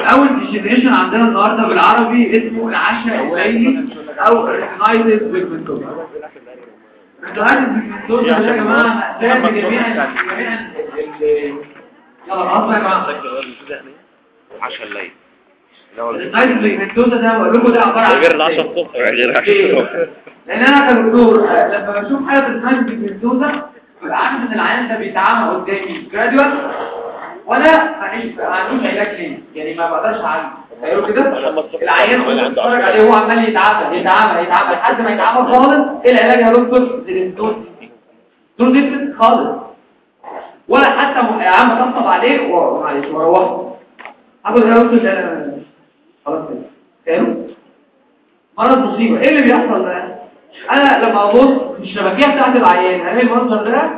اول ديجنريشن عندنا النهارده بالعربي اسمه العشاء الليلي او ريكنايتد بيجمنتوزا ريكنايتد بيجمنتوزا ده يا جماعه ده جميع جميع ال- يلا خلاص يا جماعه عشان الليل الريكنايتد بيجمنتوزا ده بقول لكم ده عباره عن غير العشاء الصبح غير العشاء ليه؟ الصبح لان انا كدكتور آه، لما بشوف حاله الريكنايتد بيجمنتوزا ببقى عارف ان العيان ده بيتعامل قدامي جراديوال وانا معيش ما عندوش علاج ليه يعني ما بقدرش اعالجه تخيلوا كده العيان كنت بتفرج عليه وهو عمال يتعافى يتعافى يتعافى لحد ما يتعافى خالص ايه العلاج يا دكتور دون دون ديفرنت خالص ولا حتى م- يا عم طبطب عليه ومعلش وروحه هاخد يا دكتور ده خلاص كده تخيلوا مرض مصيبه ايه اللي بيحصل ده انا لما ابص في الشبكيه بتاعت العيان الاقي المنظر ده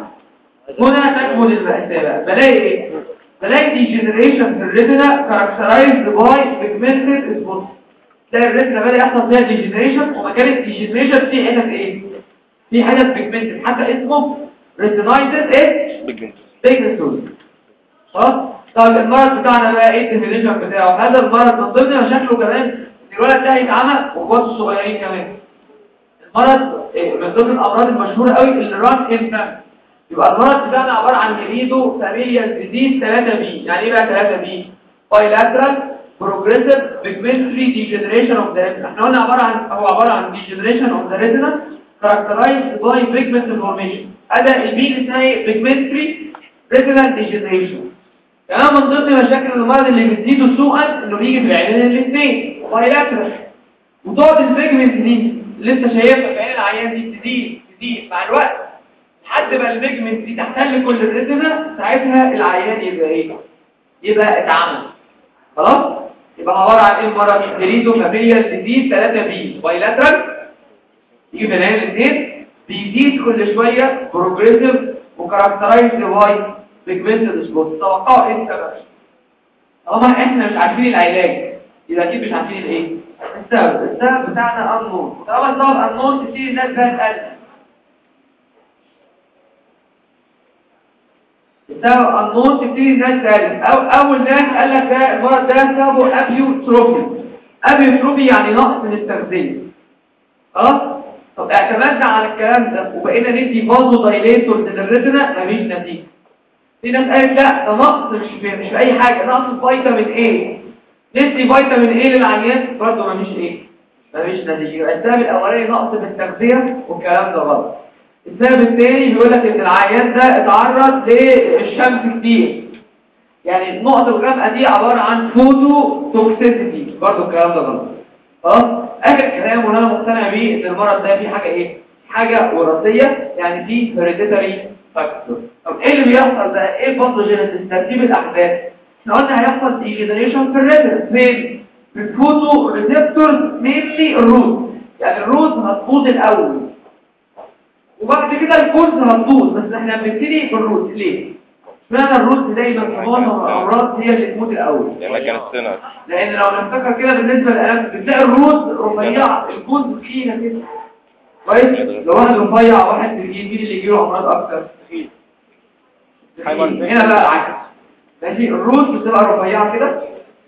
هنا تكمن المأساة بقى بلاقي ايه بلاقي ديجنريشن في الريتنا كاركترايزد باي بيجمنتد سبوت تلاقي الريتنا بدا يحصل فيها ديجنريشن ومكان الديجنريشن في حتت ايه في حتت بيجمنتد حتى اسمه ريتينايتد ايه بيجمنتوز خلاص طب المرض بتاعنا بقى ايه الديفينيشن بتاعه هذا المرض من ضمن مشاكله كمان ان الولد ده هيتعمى واخواته الصغيرين كمان المرض إيه، من ضمن الامراض المشهوره قوي اللي ران انفانت يبقى المرض بتاعنا عبارة عن جريدو فاميليال ديزيز 3 بي يعني ايه بقى 3 بي bilateral progressive pigmentary degeneration of the retina احنا قلنا عبارة عن هو عبارة عن degeneration of the retina characterized by pigment formation هذا البي اللي اسمها ايه pigmentary retinal degeneration كمان من ضمن مشاكل المرض اللي بتزيده سوءا انه بيجي في العينين الاثنين bilateral وتقعد البيجمنت دي اللي انت شايفها في عين العيان دي تزيد تزيد مع الوقت لحد ما البيجمنت دي تحتل كل الريتنا ساعتها العيان يبقى ايه يبقى اتعمل خلاص يبقى عباره عن ايه المره جريدو فاميليال ديزيز 3 بي بايلاترال يجي في العين الاثنين بيزيد كل شويه بروجريسيف وكاركترايزد باي بيجمنتد سبوت توقعوا ايه السبب طالما احنا مش عارفين العلاج يبقى اكيد مش عارفين الايه السبب السبب بتاعنا انون طالما السبب انون تبتدي الناس بقى تقلق السبب النون تبتدي الناس تالف أو أول ناس قال لك ده المرض ده سببه أبيوتروفي أبيوتروفي يعني نقص من التغذية خلاص طب اعتمدنا على الكلام ده وبقينا ندي فازو دايليتور للريتنا مفيش نتيجة في ناس قالت لا ده نقص مش في مش في أي حاجة نقص فيتامين ايه ندي فيتامين ايه للعيان برضه مفيش ايه مفيش نتيجة يبقى السبب الأولاني نقص في التغذية والكلام ده غلط السبب الثاني بيقول لك ان العيان ده اتعرض للشمس كتير يعني النقطة الغامقة دي عبارة عن فوتو توكسيسيتي برضه الكلام ده غلط خلاص اخر كلام وانا مقتنع بيه ان المرض ده فيه حاجة ايه حاجة وراثية يعني فيه هيريديتاري فاكتور طب ايه اللي بيحصل ده ايه الباثوجينيسيس ترتيب الاحداث احنا قلنا هيحصل ديجنريشن في الريتنا فين في الفوتو ريسبتورز مينلي الروت يعني الروت هتبوظ الاول وبعد كده الكورس هتبوظ بس احنا بنبتدي بالروت ليه؟ اشمعنى الروت دايما في معظم الامراض هي اللي تموت الاول لما كان السنة لان لو نفتكر كده بالنسبه للالم بتلاقي الروت رفيعه الكون تخينه كده كويس لو واحد رفيع واحد تخين مين اللي يجيله امراض اكتر تخين هنا بقى العكس ماشي الروت بتبقى رفيعه كده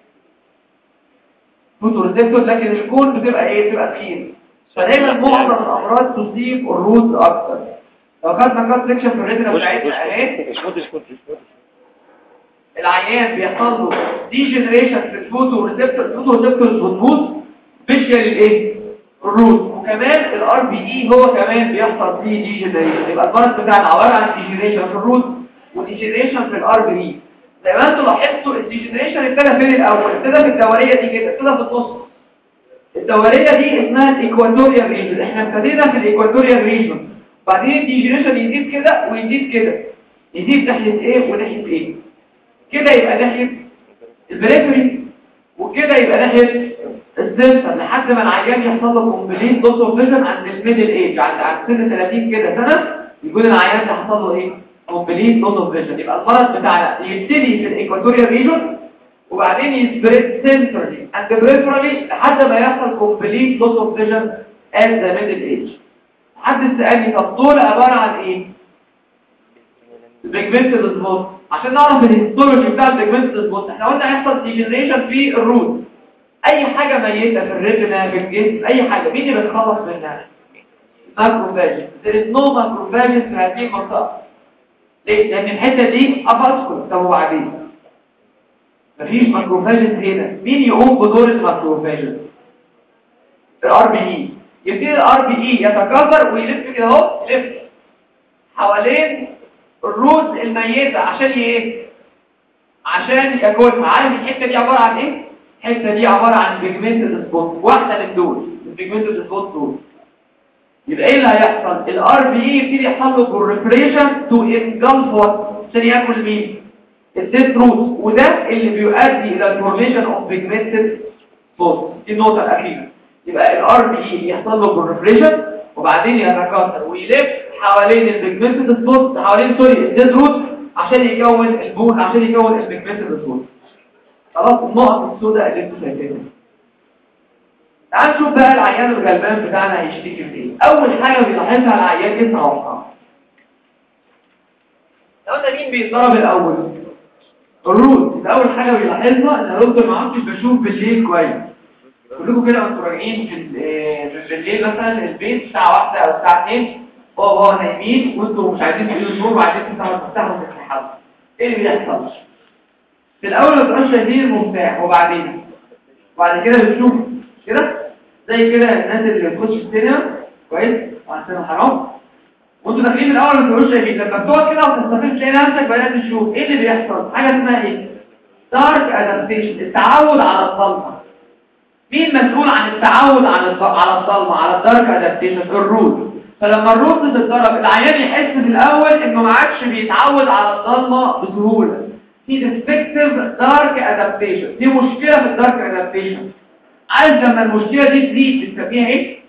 فوتو ريسبتور لكن الكون بتبقى ايه بتبقى تخين فدايما معظم الامراض تصيب الروت اكتر لو خدنا كات سكشن في الريتنا بتاعتنا اهي اشفط اشفط اشفط العيان بيحصل له ديجنريشن في الفوتو ريسبتور الفوتو ريسبتورز بتبوظ سبيشال الايه الروت وكمان الار بي اي هو كمان بيحصل فيه ديجنريشن يبقى المرض بتاعنا عباره عن ديجنريشن في الروت وديجنريشن في الار بي اي زي ما انتم لاحظتوا الديجنريشن ابتدى فين الاول ابتدى في الدوريه دي كده ابتدى في النص الدورية دي اسمها الايكواتوريال ريجن احنا ابتدينا في الايكواتوريال ريجن بعدين الديجنريشن يزيد كده ويزيد كده يزيد ناحية ايه وناحية ايه كده يبقى ناحية البريفري وكده يبقى ناحية السنسر لحد ما العيان يحصل له كومبليت لوس اوف فيجن عند الميدل ايج عند عند سن 30 كده سنة يكون العيان ده حصل له ايه كومبليت لوس اوف فيجن يبقى المرض بتاعنا يبتدي في الايكواتوريال ريجن وبعدين يسبريد سنترالي اند بريفرالي لحد ما يحصل كومبليت لوس اوف فيجن at the middle age حد سألني طب دول عبارة عن ايه؟ البيجمنتد سبوت عشان نعرف الهيستولوجي بتاع البيجمنتد سبوت احنا قلنا هيحصل ديجنريشن في الروت اي حاجه ميته في الريتنا في الجسم اي حاجه مين اللي بيتخلص منها ماكروفاج there is no macrophages في هذه المنطقه ليه لان الحته دي افاسكول طب وبعدين مفيش ماكروفاجز هنا مين يقوم بدور الماكروفاجز الار بي اي يبتدي الار بي اي يتكاثر ويلف كده اهو يلف حوالين الروز الميتة عشان ايه عشان ياكلها عارف الحته دي عباره عن ايه الحته دي عباره عن بيجمنتد سبوت واحده من دول البيجمنتد سبوت دول يبقى ايه اللي هيحصل الار بي اي يبتدي يحصل له بريفريشن تو انجلف وات عشان ياكل مين الديت روت وده اللي بيؤدي الى الفورميشن اوف بيجمنتد سبوت دي النقطه الاخيره يبقى الار بي اي يحصل له بريفريشن وبعدين يتكاثر ويلف حوالين البيجمنتد سبوت حوالين سوري الديت روت عشان يكون البون عشان يكون البيجمنتد سبوت خلاص النقط السوداء اللي انتوا شايفينها تعال نشوف بقى العيان الغلبان بتاعنا هيشتكي من ايه اول حاجه بيلاحظها العيان ايه توقع لو ده مين بيتضرب الاول الروت اول حاجه بيلاحظها ان الروت ما عادش بشوف بالليل كويس كلكم كده وانتوا راجعين في ال- آه، بالليل مثلا البيت الساعه 1 او الساعه 2 بابا وهو نايمين وانتوا مش عايزين تقولوا النور وعايزين تفتحوا تفتحوا تفتحوا ايه اللي بيحصل في الاول ما بتبقاش شايفين المفتاح وبعدين وبعد كده بتشوف كده زي كده الناس اللي بتخش السينما كويس وعندنا حرام وانتوا داخلين من الاول ما بتبقوش شايفين لما بتقعد كده وتستفيد تلاقي نفسك بدات تشوف ايه اللي بيحصل حاجه اسمها ايه دارك ادابتيشن التعود على الظلمه مين مسؤول عن التعود على الض- على الظلمه على الدارك ادابتيشن الروت فلما الروت تتضرب العيان يحس في الاول انه ما عادش بيتعود على الظلمه بسهوله في ديفكتيف دارك ادابتيشن دي مشكله في الدارك ادابتيشن عارف لما المشكله دي تزيد بنسميها ايه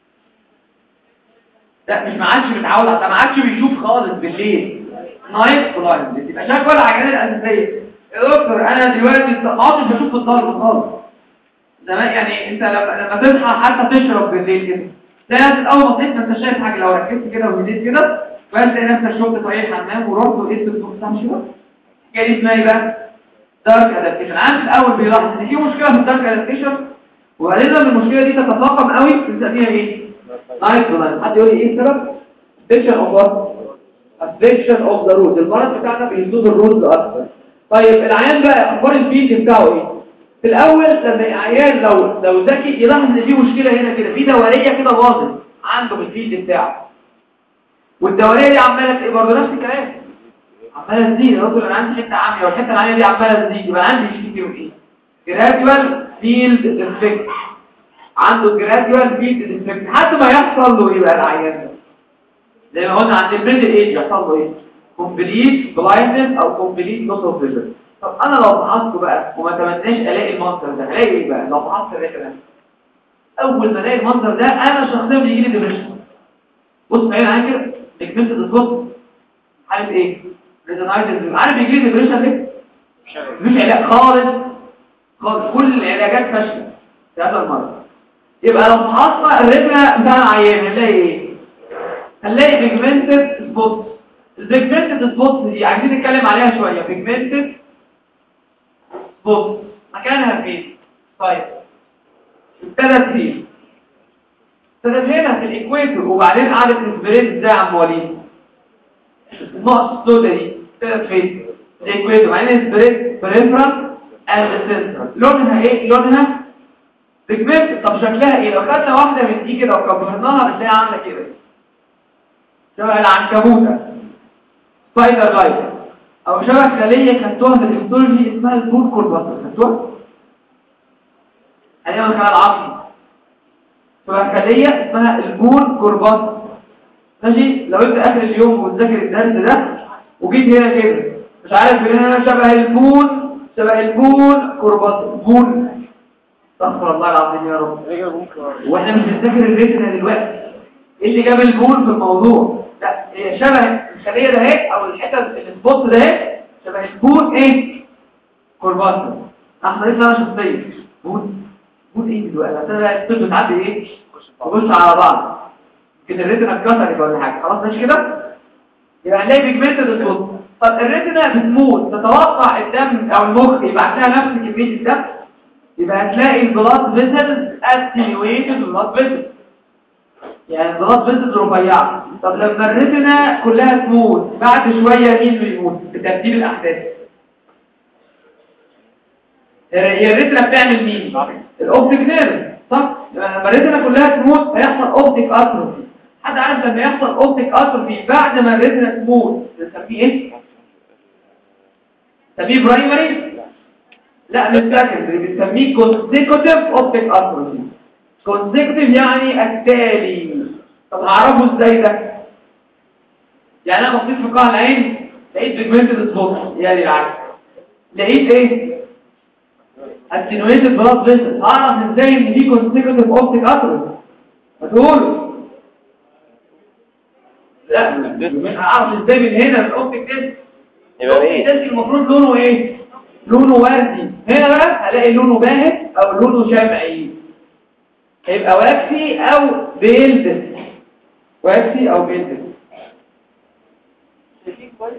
لا مش ما عادش متعود على- ده ما عادش بيشوف خالص بالليل نايت بلايند بتبقى شايف العينات الاساسيه يا دكتور انا دلوقتي ما عادش بشوف الظلم خالص زمان يعني انت لما لما تصحى حتى تشرب بالليل كده تلاقي نفسك اول ما تصحى انت شايف حاجه لو ركزت كده وهديت كده بس تلاقي نفسك شفت طريق الحمام ورحت ولقيت الدكتور بتاع مش كده هي دي اسمها ايه بقى دارك ادابتيشن عارف الاول بيلاحظ ان في مشكله في الدارك ادابتيشن وبعدين لما المشكله دي تتفاقم قوي بنسميها ايه نايت بلايند حد يقول لي ايه السبب افكشن اوف وات افكشن اوف ذا روت المرض بتاعنا بيزود الروت اكتر طيب العيان بقى اخبار الفيلد بتاعه ايه في الاول لما العيان لو لو ذكي يلاحظ ان في مشكله هنا كده في دوريه كده باظت عنده في الفيلد بتاعه والدوريه دي عماله ايه برضه نفس الكلام عماله تزيد يا دكتور انا عندي حته عاميه والحته العاميه دي عماله تزيد يبقى عندي يشتكي من ايه جراديوال فيلد ديفكت عنده جراديوال فيلد ديفكت لحد ما يحصل له ايه بقى العيان ده زي ما قلنا عند الميدل ايج يحصل له ايه كومبليت بلايندنس او كومبليت لوس اوف فيجن طب انا لو فحصته بقى وما تمناش الاقي المنظر ده الاقي ايه بقى لو فحصت الريتنا اول ما الاقي المنظر ده انا شخصيا بيجي لي ديبريشن بص معايا معايا كده نجمت الصوت عارف ايه ريتنايتس عارف بيجي لي ديبريشن ليه مش علاج خالص خالص كل العلاجات فاشله في هذا المرض يبقى لو فحصنا الريتنا بتاع العيان هنلاقي ايه هنلاقي بيجمنتد سبوت البيجمنتد سبوت دي عايزين نتكلم عليها شويه بيجمنتد سبوت مكانها فين طيب ابتدت فين ابتدت هنا في الايكويتور وبعدين قعدت تسبريت ازاي يا عم وليد النقط السوداء دي ابتدت فين الايكويتور وبعدين سبريت بريفرال اند سنترال لونها ايه لونها بيجمنت طب شكلها ايه لو خدنا واحده من دي كده وكبرناها بتلاقيها عامله كده شبه العنكبوته سبايدر لايت او شبه خليه خدتوها في الهيستولوجي اسمها البوت كورباتر خدتوها هي من العصبي شبه خليه اسمها البون كورباتر ماشي لو انت اخر اليوم وتذاكر الدرس ده وجيت هنا كده مش عارف ان انا شبه البون شبه البون كورباتر بون استغفر الله العظيم يا رب واحنا مش بنذاكر الريتنا دلوقتي ايه اللي جاب البون في الموضوع لا هي شبه الخليه ده اهي او الحته السبوت ده اهي شبه البون ايه كورباتر احنا لسه انا شخصيا بون بون ايه دلوقتي انا الطب بتعدي ايه تخش على بعض كده الريتنا اتكسرت ولا حاجه خلاص ماشي كده يبقى هنلاقي بيجمنتد سبوت طب الريتنا بتموت تتوقع الدم او المخ يبعت لها نفس كميه الدم يبقى هتلاقي البلاد فيسلز اتنيويتد بلاد فيسلز يعني البلاد فيسلز رفيعه طب لما الريتنا كلها تموت بعد شويه مين اللي يموت بترتيب الاحداث هي الريتنا بتعمل مين الاوبتيك نيرف صح لما الريتنا كلها تموت هيحصل اوبتيك اتروفي حد عارف لما يحصل اوبتيك اتروفي بعد ما الريتنا تموت بنسميه ايه بنسميه برايمري لا مش سكندري بنسميه كونسيكوتيف اوبتيك اتروفي كونسيكوتيف يعني التالي طب هعرفه ازاي ده يعني انا بصيت في قاع العين لقيت بيجمنتد سبوت يا دي العكس لقيت ايه اتنويتد بلاد فيسل اعرف ازاي ان دي كونسيكوتيف اوبتيك اتروفي هتقول لا مش هعرف ازاي من هنا الاوبتيك تيست يبقى ايه التيست المفروض لونه ايه لونه وردي هنا بقى هلاقي لونه باهت او لونه شمعي هيبقى واكسي او بيلدس واكسي او بيلدس شايفين كويس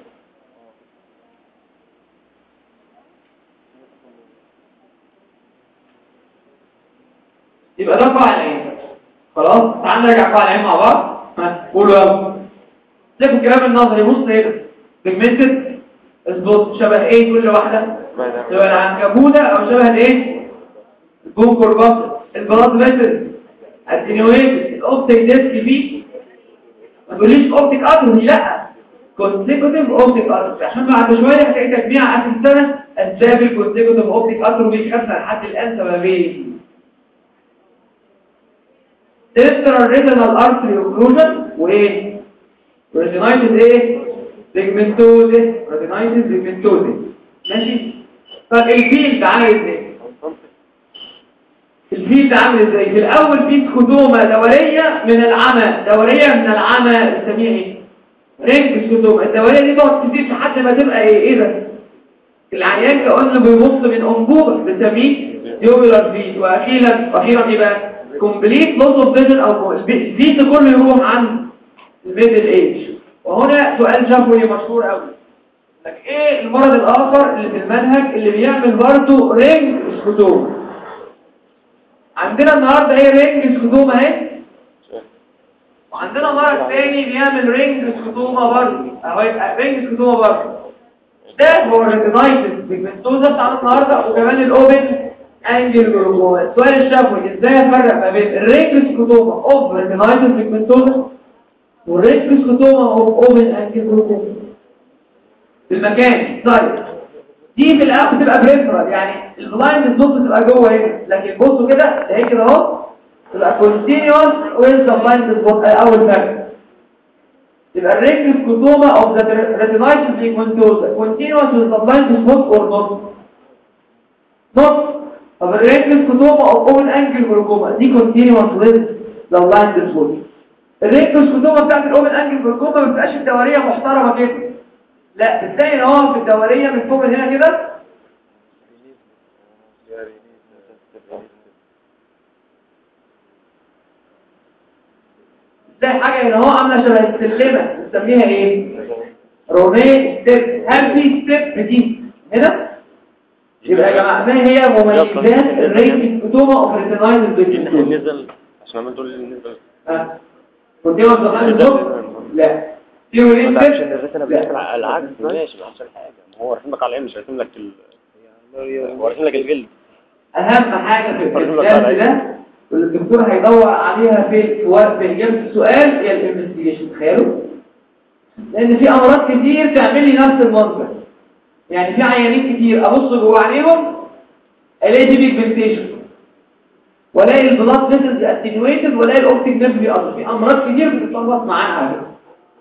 يبقى ده قاع العين خلاص تعال نرجع قاع العين مع بعض ها قولوا يلا شايفوا الكلام النظري بص هنا بيجمنتد اظبط شبه ايه كل واحده شبه العنكبوته او شبه الايه البونكور باص البلاط فيسل التنويت الاوبتيك ديسك فيه ما تقوليش اوبتيك اتروفي لا كونسيكوتيف اوبتيك اتروفي عشان بعد شويه هتلاقي تجميع اخر السنه اسباب الكونسيكوتيف اوبتيك اتروفي خدنا لحد الان سببين تسترال ريتينال ارتري اوكلوجن وايه ريتينايتس ايه بيجمنتوزيس ريتينايتس بيجمنتوزيس ماشي طب الفيلد عامل ازاي الفيلد عامل ازاي في الاول في سكوتوما دوريه من العمى دوريه من العمى بنسميها ايه رينج سكوتوما الدوريه دي تقعد كتير لحد ما تبقى ايه ايه ده العيان كأنه بيبص من انبوبه بنسميه يوبيلار فيد واخيرا واخيرا ايه بقى كومبليت لوس اوف فيجن او الفيد كله يروح عن الميدل ايج وهنا سؤال شفوي مشهور قوي لك ايه المرض الاخر اللي في المنهج اللي بيعمل برضه رينج سكوتوما عندنا النهارده ايه رينج سكوتوما اهي وعندنا مرض تاني بيعمل رينج سكوتوما برضه اهو يبقى رينج سكوتوما برضه ده هو الريتينايتس بيجمنتوزا بتاع النهارده وكمان الاوبن انجل جلوكوما السؤال الشفوي ازاي افرق ما بين الرينج سكوتوما اوف ريتينايتس بيجمنتوزا والرينج سكوتوما اوف اوبن انجل جلوكوما في المكان طيب دي في الاول بتبقى بريفرال يعني البلايند النص تبقى جوه هنا لكن بصوا كده ده كده اهو تبقى كونتينيوس ويز ذا بلايند سبوت اول فرق يبقى الرينج سكوتوما اوف ذا ريتينايتس بيجمنتوزا كونتينيوس ويز ذا بلايند سبوت اور نوت نوت طب الرينج سكوتوما اوف اوبن انجل جلوكوما دي كونتينيوس ويز ذا بلايند سبوت الرينج سكوتوما بتاعت الاوبن انجل جلوكوما ما بتبقاش الدوريه محترمه كده لا بتلاقي ان هو في الدوريه من فوق من هنا كده تلاقي حاجه هنا هو عامله شبه السلمه بنسميها ايه رومي ستيب هل في ستيب دي هنا يبقى يا جماعه ما هي مميزات الريت كتوما اوف ريتينايز بالجنتوز نزل عشان ما تقول نزل ها كنتوا بتقولوا لا في ريت عشان الريتنا لا. بتاكل على العكس ماشي ما عشان حاجه ما هو رسم لك على العين مش رسم لك ال هو رسم لك الجلد اهم حاجة في الكلام ده واللي الدكتور هيدور عليها في في وقت في اجابه السؤال هي الانفستيجيشن تخيلوا لان في امراض كتير تعمل لي نفس المنظر يعني في عيانين كتير ابص جوه عليهم الاقي دي بيجمنتيشن والاقي البلاد فيسلز اتنويتد والاقي الاوبتيك نيرف بيقطع في امراض كتير بتتلخبط معاها على فكرة.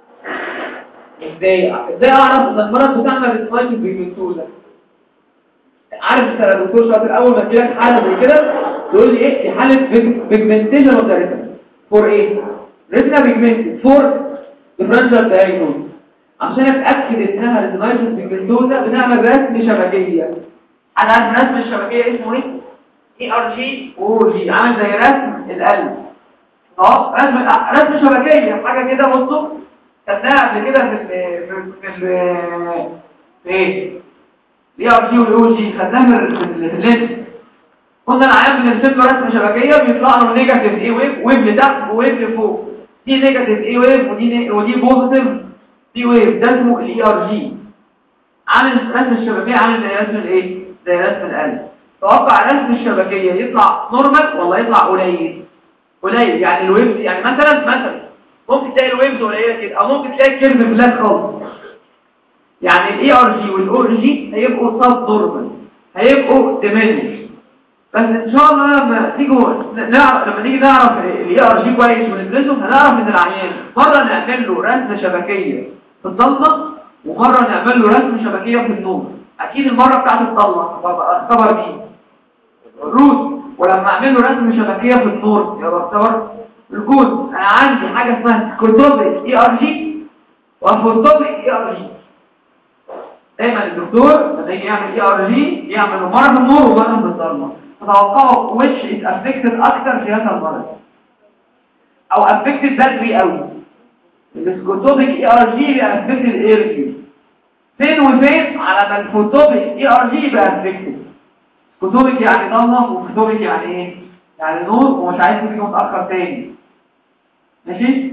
ازاي ازاي اعرف ان المرض بتاعنا ريتنايتس بيجمنتوزا عارف انت يا دكتور شاطر اول ما تجيلك حاله زي كده تقول لي ايه دي حاله بيجمنتيشن اوف ذا ريتنا فور ايه ريتنا بيجمنتد فور ديفرنشال دايجنوز عشان اتاكد انها ريتنايتس بيجمنتوزا بنعمل رسم شبكيه انا عارف رسم الشبكيه اسمه ايه اي ار جي او جي عامل زي رسم القلب اه رسم رسم شبكيه حاجه كده بصوا خدناها قبل كده في ال في ال في ايه الاي ار جي والاو جي خدناها في ال- في اللينس قلنا العيان بنرسم له رسمه شبكيه بيطلع له نيجاتيف اي ويف ويف لتحت وويف لفوق دي نيجاتيف اي ويف ودي ني- ودي بوزيتيف دي ويف ده اسمه الاي ار جي عامل رسم الشبكيه عامل زي رسم الايه زي رسم القلب توقع رسم الشبكيه يطلع نورمال ولا يطلع قليل قليل يعني الويف يعني مثلا مثلا ممكن تلاقي الويفز قليله كده او ممكن تلاقي كيرف فلات خالص يعني الاي ار جي والاو جي هيبقوا سب نورمال هيبقوا ديمينش بس ان شاء الله لما تيجوا نعرف لما نيجي نعرف الاي ار جي كويس وندرسه هنعرف ان العيان مره نعمل له رسمه شبكيه في الضلمه ومره نعمل له رسمه شبكيه في النور اكيد المره بتاعت الضلمه ببقى اختبر مين الروت ولما اعمل له رسم شبكيه في النور يبقى اختبر الجود انا عندي حاجه اسمها كوتوبيك اي ار جي وفوتوبيك اي ار جي دايما الدكتور لما يجي يعمل اي ار جي يعمل مره في النور ومره في الضلمه تتوقعوا which is affected اكتر في هذا المرض او affected بدري قوي السكوتوبيك اي ار جي بيبقى affected early فين وفين على ما الفوتوبيك اي ار جي يبقى affected سكوتوبيك يعني ضلمه وفوتوبيك يعني ايه يعني نور ومش عايز تيجي متاخر تاني ماشي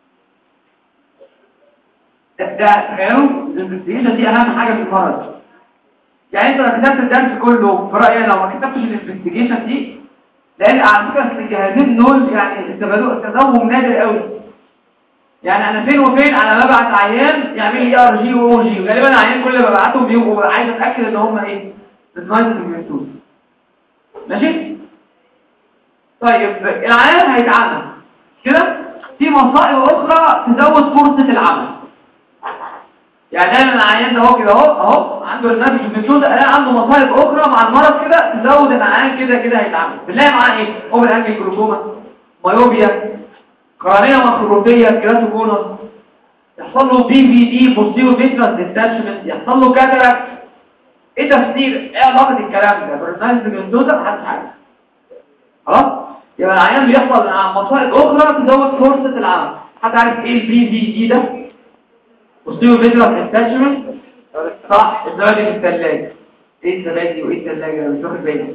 ده ده تخيلوا الانفستيجيشن دي اهم حاجه في المرض يعني انت لو كتبت الدرس كله في رايي لو ما كتبتش الانفستيجيشن دي لان على فكره الجهازين دول يعني استخدامهم استخدامهم نادر قوي يعني انا فين وفين انا ببعت عيان يعمل لي ار جي واو جي غالبا العيان كل اللي ببعتهم بيبقوا عايز اتاكد ان هم ايه النايت بيموتوا ماشي طيب العيان هيتعمل كده في مصائب اخرى تزود فرصه العمل يعني دايما العيان ده اهو كده اهو اهو عنده النفس المسود الاقي عنده مصايب اخرى مع المرض كده تزود العيان كده كده هيتعمل بنلاقي معاه ايه هو الانجل جلوكوما مايوبيا قرنيه مخروطيه كيراتوكونس يحصل له بي في دي بوستيرو فيتراس ديتاشمنت يحصل له كاتاراكت ايه تفسير ايه علاقه الكلام ده برنامج المنزوزه محدش عارف خلاص يبقى العيان بيحصل مع مصائب اخرى تزود فرصه العمل حد عارف ايه البي في دي ده بوستيرو فيتراس ديتاشمنت صح الزبادي في الثلاجه ايه الزبادي وايه الثلاجه مش واخد بالي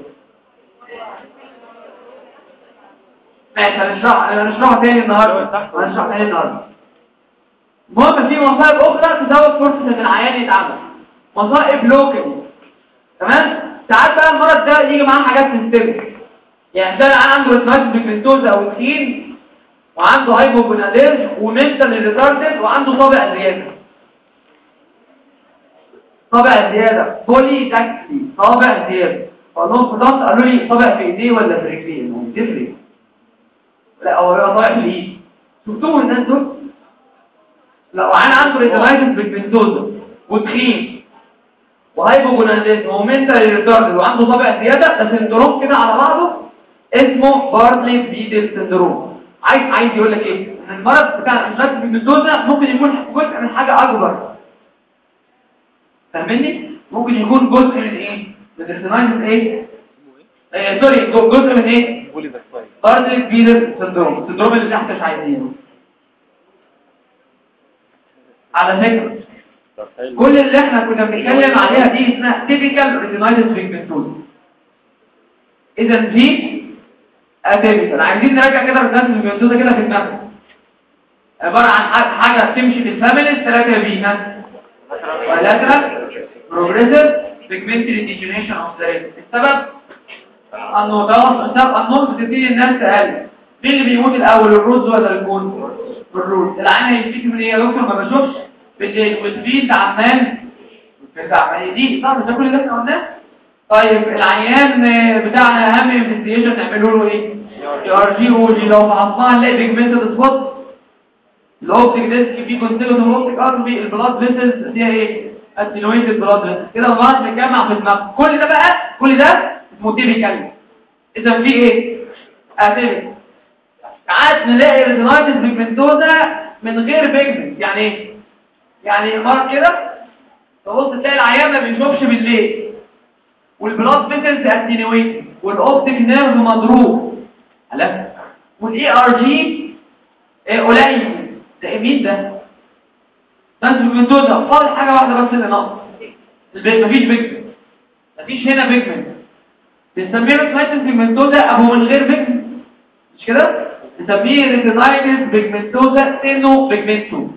ماشي هنشرح هنشرحها تاني النهارده هنشرح تاني النهارده المهم في مصائب اخرى تزود فرصه ان العيان يتعمل مصائب لوكال تمام ساعات بقى المرض ده يجي معاه حاجات سيستميك يعني ده العيان عنده ريتماتيك بيكنتوز او تخين وعنده هايبوجوناديرج ومنتال ريتاردد وعنده طابع زياده طابع زياده بولي تاكسي طابع زياده فقالوا فضلت قالوا لي طابع في ايديه ولا في رجليه هو تفرق لا هو بيبقى طالع في الايد شفتوه الناس دول لو انا عنده ريتمايتس بالبنتوزا وتخين وهايبوجوناديزم ومنتال ريتارد وعنده طابع زياده ده سندروم كده على بعضه اسمه بارتلي بيدل سندروم عايز عايز يقول لك ايه ان المرض بتاع الريتمايتس بالبنتوزا ممكن يكون جزء من حاجه اكبر فاهمني ممكن يكون جزء من ايه من الريتمايتس ايه آه سوري جزء من ايه قولي ده كويس بارتلي بيدل سندروم السندروم اللي تحت مش عايزينه على فكره طب حلو كل اللي احنا كنا بنتكلم عليها دي اسمها تيبيكال ريتينايتس بيجمنتوز اذا دي اتيبيكال عايزين نراجع كده الريتينايتس بيجمنتوز كده في دماغنا عباره عن ح- حاجه بتمشي في الفاميليز ثلاثه بيها ولاترال بروجريسيف بيجمنتري ديجنريشن اوف ذا السبب انه ده السبب انه بتبتدي الناس تقل مين اللي بيموت الاول الرز ولا الكون الرز العين هيشتكي من ايه يا دكتور ما بشوفش بالليل والفيل عمال بتاع دي صح ده كل اللي احنا قلناه طيب العيان بتاعنا اهم انفستيجيشن نعمله له ايه ار جي او جي لو فحصناها نلاقي بيجمنتد سبوت الاوبتيك ديسك فيه كونتيجوس اوبتيك اربي البلاد فيسلز فيها ايه اتنويتد بلاد فيسلز كده الغلط متجمع في الدماغ كل ده بقى كل ده اسمه تيبيكال اذا في ايه اتيبيكال ساعات نلاقي ريتينايتس بيجمنتوزا من غير بيجمنت يعني ايه يعني المرض كده تبص تلاقي العيان ما بيشوفش بالليل والبلاد فيسلز اتنويتد والاوبتيك نيرف مضروب خلاص والاي ار جي قليل ده مين ده ناس بيجمنتوزا فاضل حاجة واحدة بس اللي ناقص البيت مفيش بيجمنت مفيش هنا بيجمنت بنسميه ريتنايتس بيجمنتوزا أبو من غير بيجمنت مش كده؟ بنسميه ريتنايتس بيجمنتوزا تينو بيجمنتو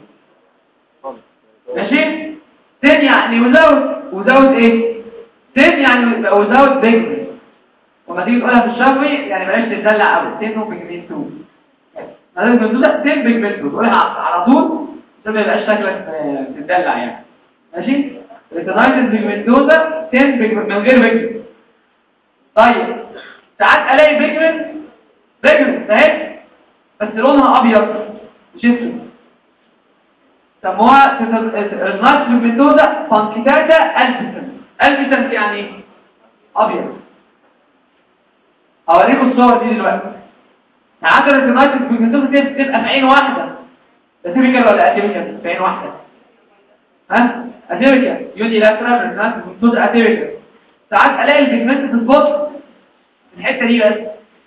ماشي؟ تين يعني وزاوت وزاوت ايه؟ تين يعني وزاوت بيجمنت وما تيجي تقولها في الشفوي يعني بلاش تدلع قوي تينو بيجمنتو هذا بيجمنتوزا تين بيجمنتو تقولها على طول عشان ما يبقاش شكلك آه، بتدلع يعني ماشي؟ ريتنايتس بيجمنتوزا تين بيجمنت من غير بيجمنت طيب ساعات الاقي بيجمنت بيجمنت اهي بس لونها ابيض مش اسود سموها النايت بيجمنتوزا فانكيتاتا البسن البسن يعني ايه ابيض هوريكم الصور دي دلوقتي ساعات النايت بيجمنتوزا دي بتبقى في عين واحده ده تيبيكال ولا اتيبيكال في عين واحده ها اتيبيكال يوني لاترال النايت بيجمنتوزا اتيبيكال ساعات الاقي البيجمنت تتبص في الحته دي بس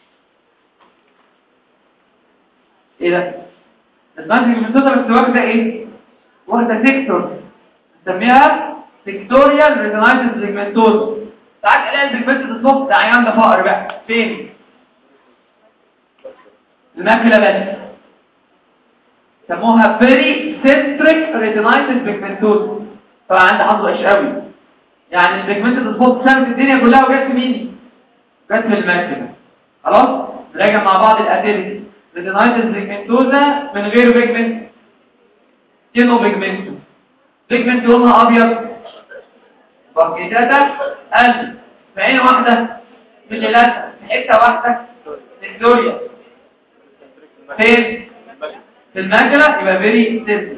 ايه ده النايت بيجمنتوزا بس واخده ايه واخده سيكتور نسميها سيكتوريال ريتينايتس بيجمنتوزا ساعات الاقي البيجمنت تتبص ده عيان ده فقر بقى فين الماكله بس سموها بيري سنتريك ريتينايتس بيجمنتوزا طبعا عندي حظ وحش قوي يعني البيجمنت تظبط سنة الدنيا كلها وجت في مين جت في الماكله خلاص نراجع مع بعض الاتيليتي ريتينايتس بيجمنتوزا من غير بيجمنت كينو بيجمنتو بيجمنت لونها ابيض بقيتاتا قلب في عين واحده في الليلات في حته واحده فيكتوريا فين في الماكله يبقى فيري سيمبل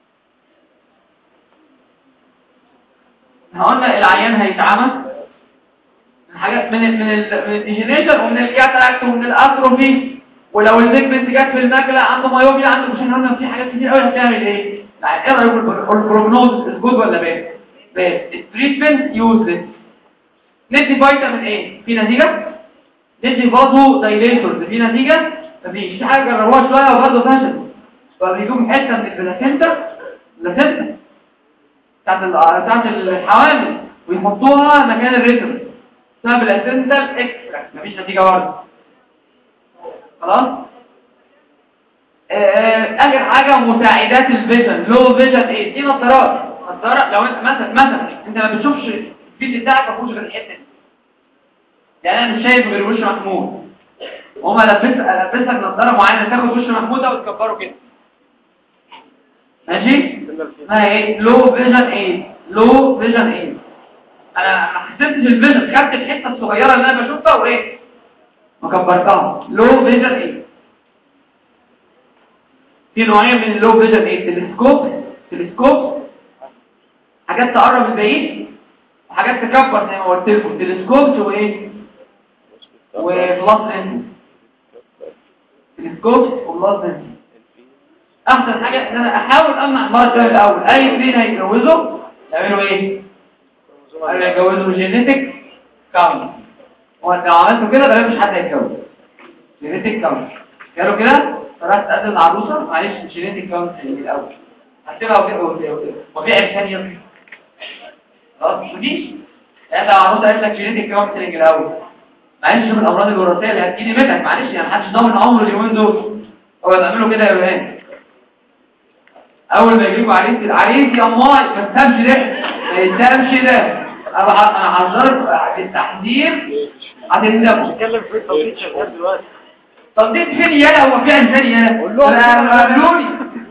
احنا قلنا العيان هيتعمى من حاجات من ال من ال من الديجينيشن ومن الكاتراكت ومن الاتروفي ولو البيجمنت جت في الماكله عنده مايوبيا عنده مش قلنا في حاجات كتير قوي هتعمل ايه يعني ايه رايكم البروجنوز جود ولا باد باد التريتمنت يوزلس ندي فيتامين ايه في نتيجه ندي فازو دايليتورز في نتيجه مفيش في حاجه جربوها شويه وبرضه فشل فبيجيبوا حته من البلاسينتا البلاسينتا بتاعت ال- بتاعت الحوامل ويحطوها مكان الريتم بسبب الاسنتال اكستراكت مفيش نتيجه برضه خلاص آه، اخر حاجه مساعدات الفيجن لو فيجن ايه دي نظارات نظاره لو انت مثلا مثلا انت ما بتشوفش الفيديو بتاعك ما فيهوش غير الحته دي يعني انا مش شايف غير وش محمود وهما لبس لبسك نظاره معينه تاخد وش محمود ده وتكبره كده ماشي اسمها ايه لو فيجن ايه لو فيجن ايه انا ما حسبتش الفيجن خدت الحته الصغيره اللي انا بشوفها وايه ما كبرتها لو فيجن ايه في نوعين من اللو فيجن ايه تلسكوب تلسكوب حاجات تقرب البعيد وحاجات تكبر زي ما قلت لكم تلسكوب وايه وبلاس لينز تلسكوب وبلاس لينز احسن حاجه ان انا احاول امنع المرض ده الاول اي اثنين هيتجوزوا يعملوا ايه قالوا يتجوزوا جينيتك كاونت هو انت لو عملتوا كده بقى مش حد هيتجوز جينيتك كاونت قالوا كده فرحت تقدم العروسه معلش جينيتك كاونت من الاول هتبقى وكده وفي عرسان يطلع خلاص مفيش يعني لو عروسه قالت لك جينيتك كاونسلنج الاول معلش من الامراض الوراثيه اللي هتجيلي منك معلش يعني محدش ضامن عمره اليومين دول هو تعملوا كده يا ولاد اول ما يجيبوا عريس العريس يا امال ما تسامش ده ما يتسامش ده انا بح- انا حذرت التحذير هتندموا بتتكلم في التوقيت شغال دلوقتي طب دي فين يالا هو في انسان يالا قول لهم. أنا- قابلوني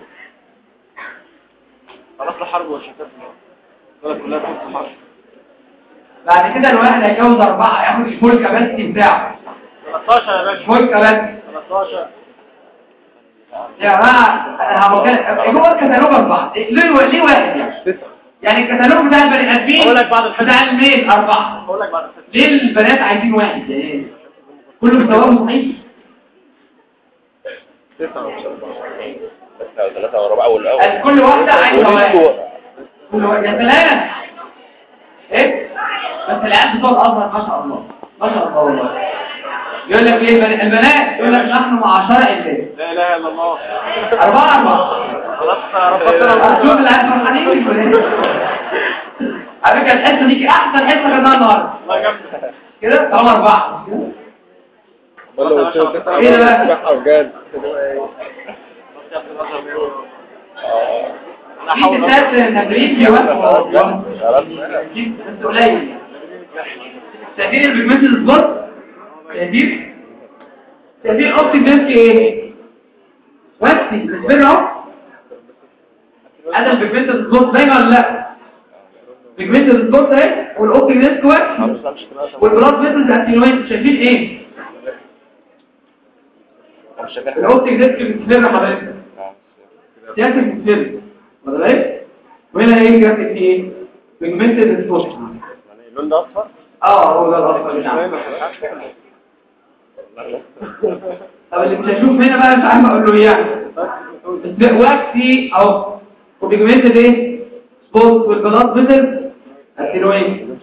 خلاص الحرب والشتات البلد كلها تكون حرب بعد كده الواحد هيتجوز اربعه ياخد الفولكه بس بتاعه 13 يا باشا فولكه بس 13 يا جماعه انا هبقى جوه الكتالوج اربعه ليه ليه واحد يعني يعني الكتالوج بتاع البني ادمين أقول لك بعد الحلقة. بتاع الميل اربعه هقول لك بعد الست ليه البنات عايزين واحد يعني كله مستواهم صحيح ثلاثة وربع أول أول كل واحده عايزه واحد كل واحد يا سلام ايه بس العيال بتوع الازهر ما شاء الله ما شاء الله والله يقول لك ايه البن- البنات يقول لك نحن معاشر البنات لا اله الا الله أربعة أربعة خلاص ربطنا هتشوف اللي عايز فرحانين ولا ايه؟ على فكره الحصه دي احسن حصه خدناها النهارده كده طالما اربعه كده والله قلت له تسعة إيه ده بقى؟ سباحة وجاد في تسات تدريب يا واد خلاص دي بس قليل تقدير البيجمنت السبوت تقدير تقدير اوبتيك ديسك ايه وقتي بالنسبه له هذا البيجمنت السبوت باين ولا لا بيجمنت السبوت اهي والاوبتيك ديسك وقتي والبلاد فيسلز اكتينويت شايفين ايه الاوبتيك ديسك بتفر حضرتك سياسه بتفر واخد بالك وهنا ايه جرافيك ايه بيجمنت السبوت اللون ده اصفر اه هو ده الاصل بتاعنا طب اللي مش هيشوف هنا بقى مش عارف اقول له ايه يعني واكسي اهو وبيجمنت ايه سبوت والبلاد فيسل اكتينويت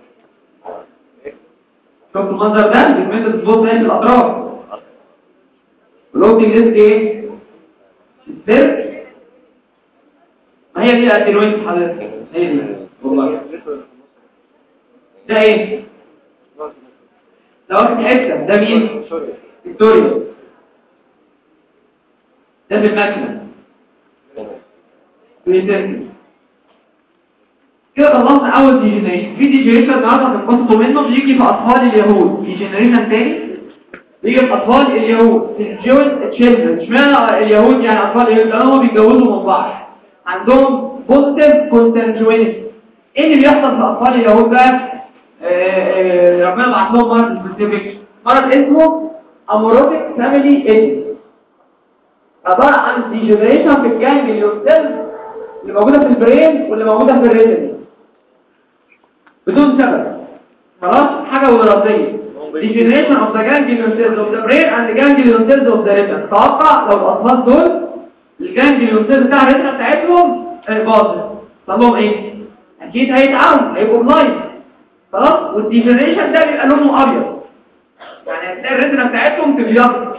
شوف المنظر ده بيجمنت سبوت ايه في الاطراف والوكتنج ديسك ايه السيرك ما هي دي الاكتينويت حضرتك هي دي والله ده ايه ده واخد حته ده مين فيكتوريا ده في المكنه بيتركب كده خلصنا اول ديجنريشن في ديجنريشن النهارده هتنبسطوا منه بيجي في اطفال اليهود ديجنريشن تاني بيجي في اطفال اليهود في الجوز تشيلدرن اشمعنى اليهود يعني اطفال اليهود لان هم بيتجوزوا من بعض عندهم بوزيتيف كونتنجوينيتي ايه اللي بيحصل في اطفال اليهود بقى آه، آه، ربنا بعت لهم مرض سبيسيفيك مرض اسمه اموروتيك فاميلي ايدز عباره عن ديجنريشن في الجانجليون سيلز اللي موجوده في البرين واللي موجوده في الريتنا بدون سبب خلاص حاجه وراثيه degeneration of the ganglion cells of the brain and the ganglion cells of the retina توقع لو الاطفال دول الجانجليون سيلز بتاع الريتنا بتاعتهم آه، باظت طب لهم ايه اكيد هيتعبوا هيبقوا بلايند خلاص والديجنريشن ده بيبقى لونه ابيض يعني هتلاقي الريتنا بتاعتهم تبيض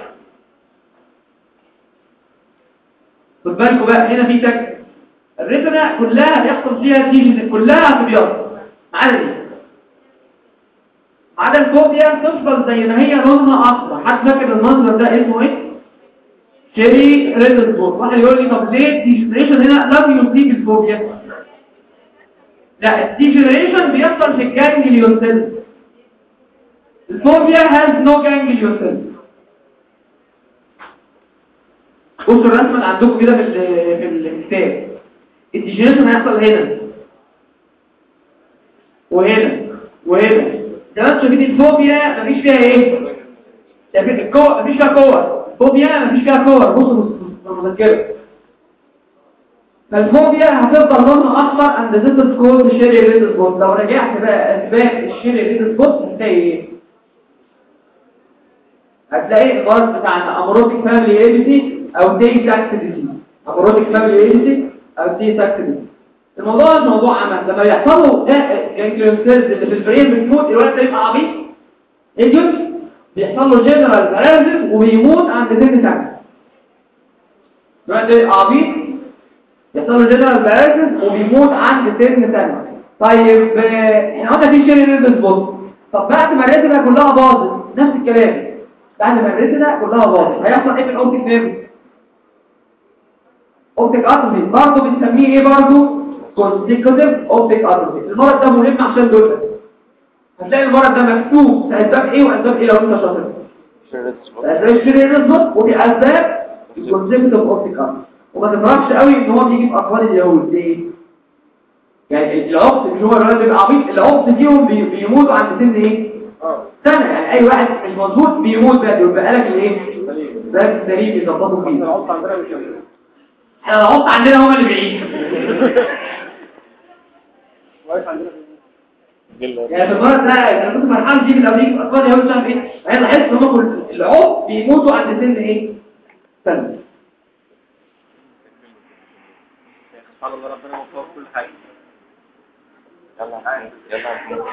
خد بالكوا بقى هنا في تك الريتنا كلها بيحصل فيها ديجن كلها تبيض ما عدا دي ما عدا الفوبيا تفضل زي ما هي لونها اصفر حد فاكر المنظر ده اسمه ايه شيري ريدلبورg واحد يقول لي طب ليه الديجنريشن هنا لم يصيب الفوبيا لا الديجنريشن بيحصل في الجانجليون سيلز الفوبيا has no ganglion cells بصوا الرسمه اللي عندكم كده في ال- في الكتاب الديجنريشن هيحصل هنا وهنا وهنا ده بس شايفين الفوبيا مفيش فيها ايه شايفين الكور مفيش فيها كور فوبيا مفيش فيها كور بصوا في المذكره فالفوبيا هتفضل لونها احمر عند ست سكور الشيري ريد سبوت لو رجعت بقى اسباب الشيري ريد سبوت هتلاقي ايه هتلاقي المرض بتاعنا امروتيك فاميلي ايديتي او تي ساكس ديزيز امروتيك فاميلي ايديتي او تي ساكس ديزيز الموضوع الموضوع عمل لما يحصلوا جانجليون سيلز اللي في البرين بتموت الولد ده يبقى عبيط ايجوت بيحصل له جنرال باراليسيس وبيموت عند سن سنه الولد ده يبقى عبيط يحصل له جنرال باراليسيس وبيموت عند سن سنه طيب آه، احنا قلنا في شيري ريد سبوت طب بعد ما الريتنا كلها باظت نفس الكلام بعد ما الريتنا كلها باظت هيحصل ايه في الاوبتيك نيرف اوبتيك اتروفي برضه بنسميه ايه برضه كونسيكوتيف اوبتيك اتروفي المرض ده مهم عشان دول بس. هتلاقي المرض ده مكتوب في اسباب ايه واسباب ايه لو انت شاطر اسباب الشرير الضغط ودي اسباب الكونسيكوتيف اوبتيك اتروفي وما تفرحش قوي ان هو بيجي في اطفال اليهود ليه يعني العقد مش هو الولد بيبقى عبيط العقد فيهم بي- بيموتوا عند سن ايه سنه يعني اي واحد مش مظبوط بيموت بقى يبقى لك الايه ده السليم يظبطوا فيه احنا العقد عندنا هو اللي بعيد يعني في المرض ده انا كنت فرحان دي من اوليك اطفال اليهود شايف ايه يعني لاحظت ان هم كل العقد بيموتوا عند سن ايه سنه سبحان الله ربنا موفقه في كل حاجه يلا يلا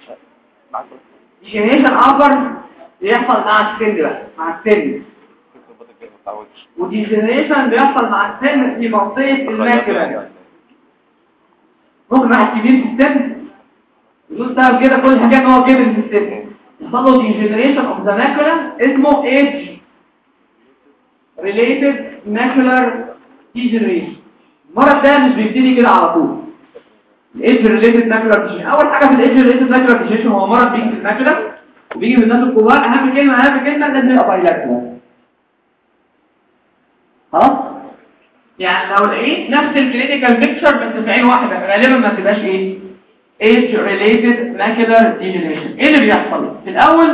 جينيشن اخر بيحصل مع السن بقى مع السن وديجنريشن بيحصل مع السن في منطقة الماكلة ممكن واحد كبير في السن يقول سبب كده كل حاجة ان هو كبر في السن يحصل له ديجنريشن اوف ذا ماكلة اسمه ايدج ريليتد ماكولار ديجنريشن المرض ده مش بيبتدي كده على طول الايدج ريليتد ماكولار ديجنريشن اول حاجة في الايدج ريليتد ماكولار ديجنريشن هو مرض بيجي في الماكلة وبيجي في الناس الكبار اهم كلمة اهم كلمة لازم يبقى بايلاترال خلاص يعني لو لقيت نفس الكلينيكال بيكتشر بس في عين واحده غالبا ما تبقاش ايه age related macular degeneration ايه اللي بيحصل في الاول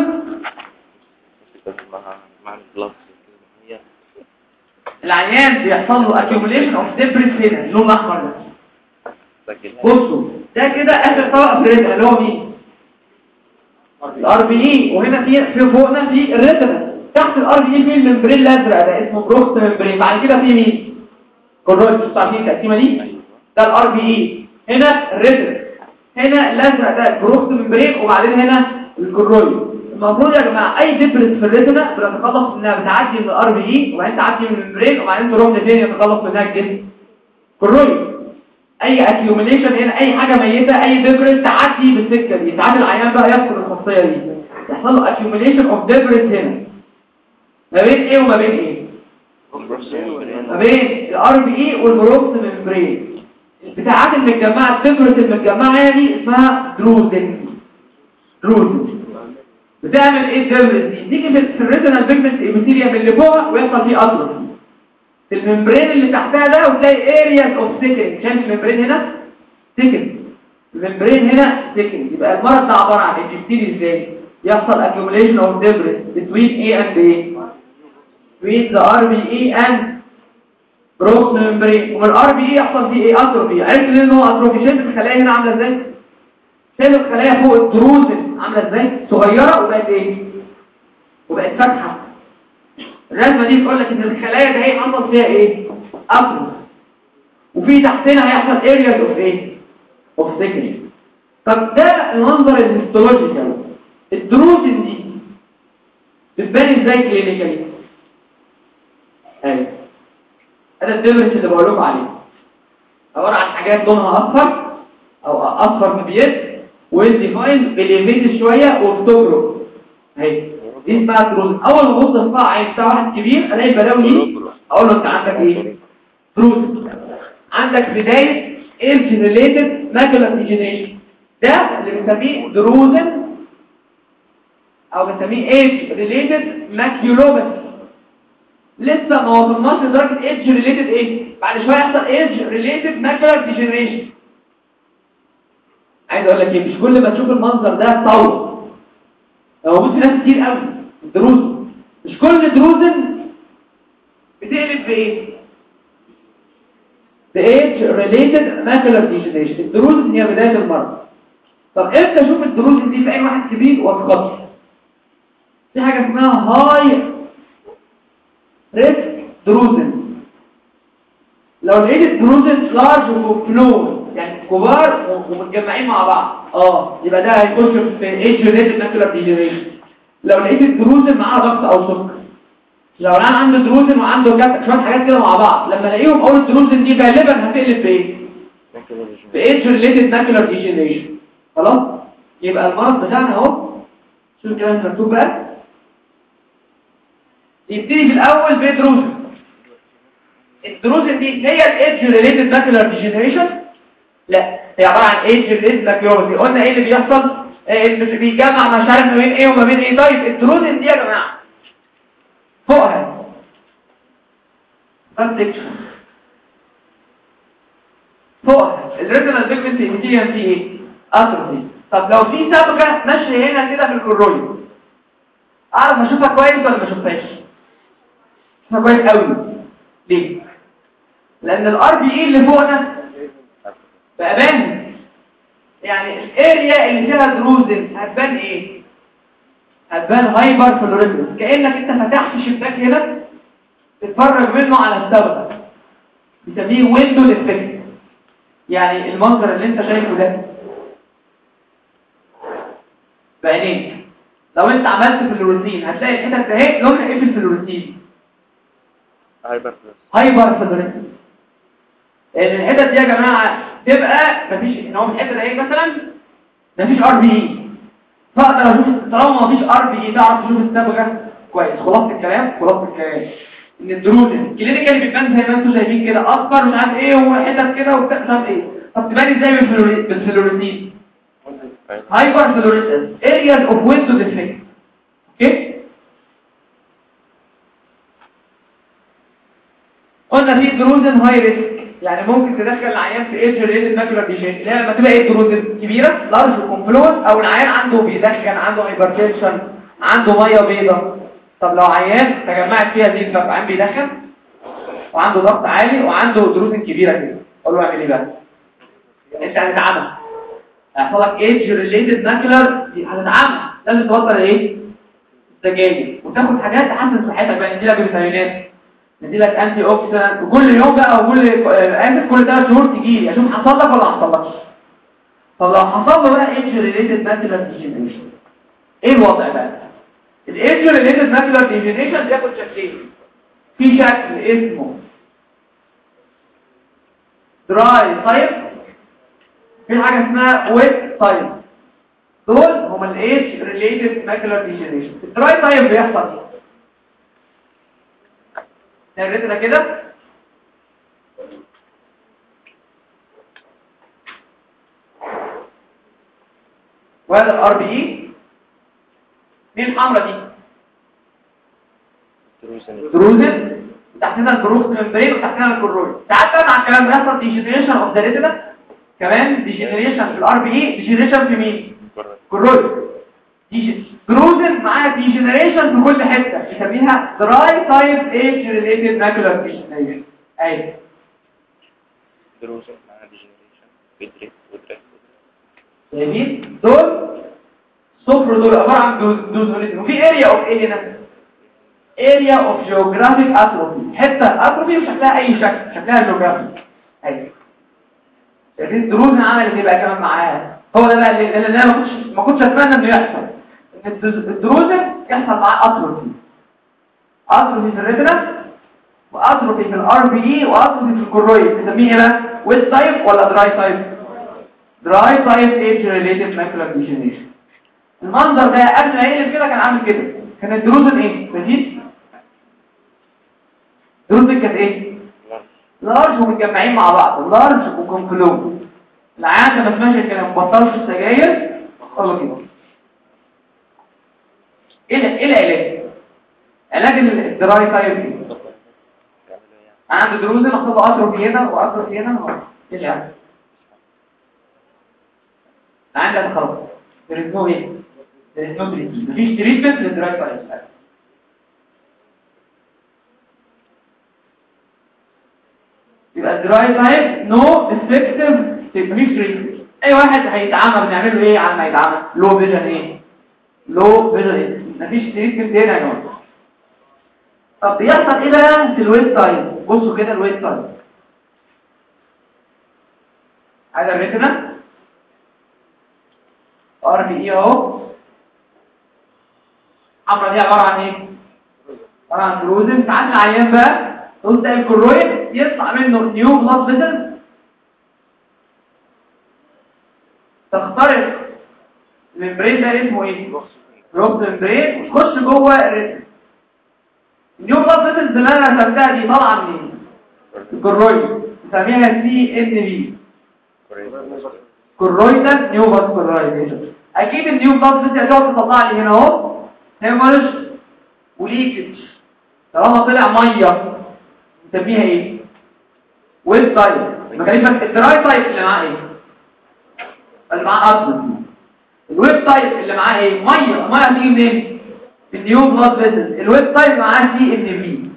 مع مع البلاس هي العيان بيحصل له accumulation of debris هنا اللون الاحمر ده سجلها بصوا ده كده اخر طبقه في الريتنا اللي هو مين الار بي اي وهنا في في فوقنا في الريتنا تحت الار بي اي في الممبرين الازرق ده اسمه بروست ممبرين بعد كده في مين كرويد مش عارفين التقسيمه دي ايوه ده الار بي اي هنا الريتنا هنا الازرق ده البروست ممبرين وبعدين هنا الكرويد المفروض يا جماعه اي ديبرس في الريتنا بنتخلص منها بتعدي من الار بي اي وبعدين تعدي من الممبرين وبعدين تروح لفين يتخلص منها الجسم كرويد اي اكيوميليشن هنا اي حاجه ميته اي ديبرس تعدي بالسكه دي ساعات العيان بقى يفقد الخاصيه دي يحصل له اكيوميليشن اوف ديبرس هنا ما بين ايه وما بين ايه ما بين الار بي اي والبروكس ممبرين البتاعات المتجمعه الديبرس المتجمعه دي اسمها دروزن دروزن بتعمل ايه الديبرس دي تيجي في الريتنال بيجمنت ايبيثيليوم اللي فوق ويحصل فيه اتروفي في الممبرين اللي تحتها ده وتلاقي areas of thickening شايف الممبرين هنا thickening الممبرين هنا thickening يبقى المرض ده عبارة عن ايه بيبتدي ازاي يحصل accumulation of debris between A and A between the RBE and growth membrane ومن الار بي اي يحصل فيه ايه اتروفي عرفت ليه ان هو اتروفي شايف الخلايا هنا عامله ازاي شايف الخلايا فوق الدروزن عامله ازاي صغيره وبقت ايه وبقت فاتحه الرسمه دي بتقول لك ان الخلايا ده هي حصل فيها ايه اتروفي وفي تحتنا هيحصل areas اوف ايه اوف thickening طب ده المنظر الهيستولوجيكال الدروزن دي بتبان ازاي كلينيكالي ايوه هذا الديفرنس اللي بقول لكم عليه عباره عن حاجات لونها اصفر او اصفر مبيض ويل ديفاين بليفيت شويه وبتبرق اهي دي اسمها دروز اول ما ابص في عين بتاع واحد كبير الاقي بلاوي دي اقول له انت عندك ايه دروز عندك بدايه ايدج ريليتد ماكولار ديجنريشن ده اللي بنسميه دروزن او بنسميه ايدج ريليتد ماكيولوباثي لسه ما وصلناش لدرجه ايدج ريليتد ايه بعد شويه يحصل ايدج ريليتد ماكولار ديجنريشن عايز اقول لك ايه مش كل ما تشوف المنظر ده تصور هو موجود في ناس كتير قوي دروز مش كل دروزن بتقلب بايه بايدج ريليتد ماكولار ديجنريشن الدروز هي بدايه المرض طب امتى اشوف الدروز دي في اي واحد كبير واتخطر في حاجه اسمها هاي ريسك دروزن لو لقيت الدروزن لارج وفلو يعني كبار ومتجمعين مع بعض اه يبقى ده هيخش في ايدج ريليتد ماكولار ديجنريشن لو لقيت الدروزن معاه ضغط او سكر لو انا عنده دروزن وعنده كذا شويه حاجات كده مع بعض لما الاقيهم اقول الدروزن دي غالبا هتقلب بايه بايدج ريليتد ماكولار ديجنريشن خلاص يبقى المرض بتاعنا اهو شوف الكلام مكتوب بقى يبتدي في الاول بدروزن الدروزن دي هي الايدج ريليتد ماكولار ديجنريشن لا هي عباره عن ايدج ريليتد ماكيولوجي قلنا ايه اللي بيحصل آه، اللي بيجمع مش عارف ما بين ايه وما بين ايه طيب الدروزن دي يا جماعه فوقها فانتكشن فوقها الريتنال بيجمنت ايميديان دي ايه اتروفي طب لو في صبغه ماشيه هنا كده في الكرويد اعرف اشوفها كويس ولا ما اشوفهاش اشوفها كويس قوي ليه لان الار بي اي اللي فوقنا بقى بان يعني الاريا اللي فيها دروزن هتبان ايه هتبان هايبر فلوريسنس كانك انت فتحت شباك هنا تتفرج منه على الصبغه بنسميه ويندو افكت يعني المنظر اللي انت شايفه ده بعينيك لو انت عملت فلوريسين هتلاقي الحتت اهي لونها ايه في الفلوريسين هايبر هايبر فيدريتي لان الحتت دي يا جماعه تبقى مفيش ان هو في الحته دي مثلا مفيش ار بي اي فاقدر اشوف طالما مفيش ار بي اي تعرف تشوف الصبغه كويس خلاص الكلام خلاص الكلام ان الدروزن الكلينيكال بيبان زي ما انتم شايفين كده اصفر مش عارف ايه وحتت كده وبتاع مش عارف ايه طب تبان ازاي بالفلوري- بالفلوريسين هايبر فلوريسنس areas of window defect اوكي قلنا في دروزن هاي ريسك يعني ممكن تدخل العيان في ايدج ريليتد ماكولار ديجين اللي هي لما تبقى ايه دروزن كبيره لارج كومبلوز او العيان عنده بيدخن عنده هايبرتنشن عنده ميه بيضاء طب لو عيان تجمعت فيها دي فعيان بيدخن وعنده ضغط عالي وعنده دروزن كبيره كده اقول له اعمل ايه بقى انت هتتعمل هيحصل لك ايدج ريليتد ماكولار هتتعمل لازم تبطل ايه السجاير وتاخد حاجات تحسن صحتك بقى نديلك فيتامينات نديلك انتي اوكسيدانت وكل يوم بقى وكل آه، اسف كل ثلاث شهور تجي لي اشوف حصل لك ولا ما حصلكش طب لو حصل له بقى ايدج ريليتد ماكولار ديجنريشن ايه الوضع بقى الايدج ريليتد ماكولار ديجنريشن بياخد شكلين في شكل اسمه دراي تايب في حاجه اسمها ويت تايب دول هما الايدج ريليتد ماكولار ديجنريشن الدراي تايب بيحصل ايه نريتنا كده وهذا الار بي اي دي الحمراء دي دروزن وتحتنا الجروث ممبرين وتحتنا الكرويد ساعات بقى مع الكلام ده يحصل ديجنريشن اوف ذا ريتنا كمان ديجنريشن في الار بي اي ديجنريشن في مين كرويد جروزن معاها ديجنريشن في كل حته بنسميها دراي تايب ايج ريليتد ماكولار ديجنريشن ايوه دروسة مع ديجنريشن بدري ودري شايفين دول صفر دول عباره عن دوزوليزم وفي اريا اوف ايه هنا اريا اوف جيوغرافيك اتروفي حته اتروفي وشكلها اي شكل شكلها جيوغرافيك ايوه شايفين دروزن عملت ايه بقى كمان معاها هو ده بقى اللي اللي انا ما كنتش ما كنتش اتمنى انه يحصل ان الدز- الدروزن يحصل معاه اتروفي اتروفي في الريتنا واتروفي في الار بي اي واتروفي في الكرويد بنسميه ايه بقى ويت تايب ولا دراي تايب دراي تايب ايج ريليتد ماكولار ديجنريشن المنظر ده قبل ما يقلب كده كان عامل كده كان الدروزن ايه شايفين الدروزن كانت ايه لارج ومتجمعين مع بعض لارج وكونكلوز العيان لما تمشي كده ما بطلش السجاير خلاص كده ايه ال- ايه العلاج علاج الدراي تايب ايه عنده دروزن اخد اتروفي هنا واتروفي هنا ايه العلاج عندك خلاص there is no ايه there is no treatment مفيش treatment للدراي تايب يبقى الدراي تايب نو افكتيف مفيش تريتمنت اي واحد هيتعامل بنعمل له ايه على ما يتعامل لو فيجن ايه لو فيجن ايه مفيش تريتمنت هنا يا جماعه طب بيحصل ايه بقى في الويت تايم بصوا كده الويت تايم هذا الريتنا ار بي اي اهو حمرا دي عباره عن ايه عباره عن دروزن ساعات العيان بقى تقول ده الكرويد يطلع منه نيو بلاد فيزل تخترق الممبرين ده اسمه ايه روب ممبرين وتخش جوه الريتنا النيو بلاد فيزل اللي انا رسمتها دي طالعه منين الكرويد نسميها سي ان بي كرويدال نيو فاسكولارايزيشن اكيد النيو بلاد فيزل هتقعد تطلع لي هنا اهو هيمورج وليكج طالما طلع ميه نسميها ايه ويل تايب مكانيزم الدراي تايب اللي معاه ايه اللي معاه اصلا الويب تايب اللي معاه ايه ميه الميه هتيجي منين النيو بلاد فيزل الويب تايب معاه سي ان في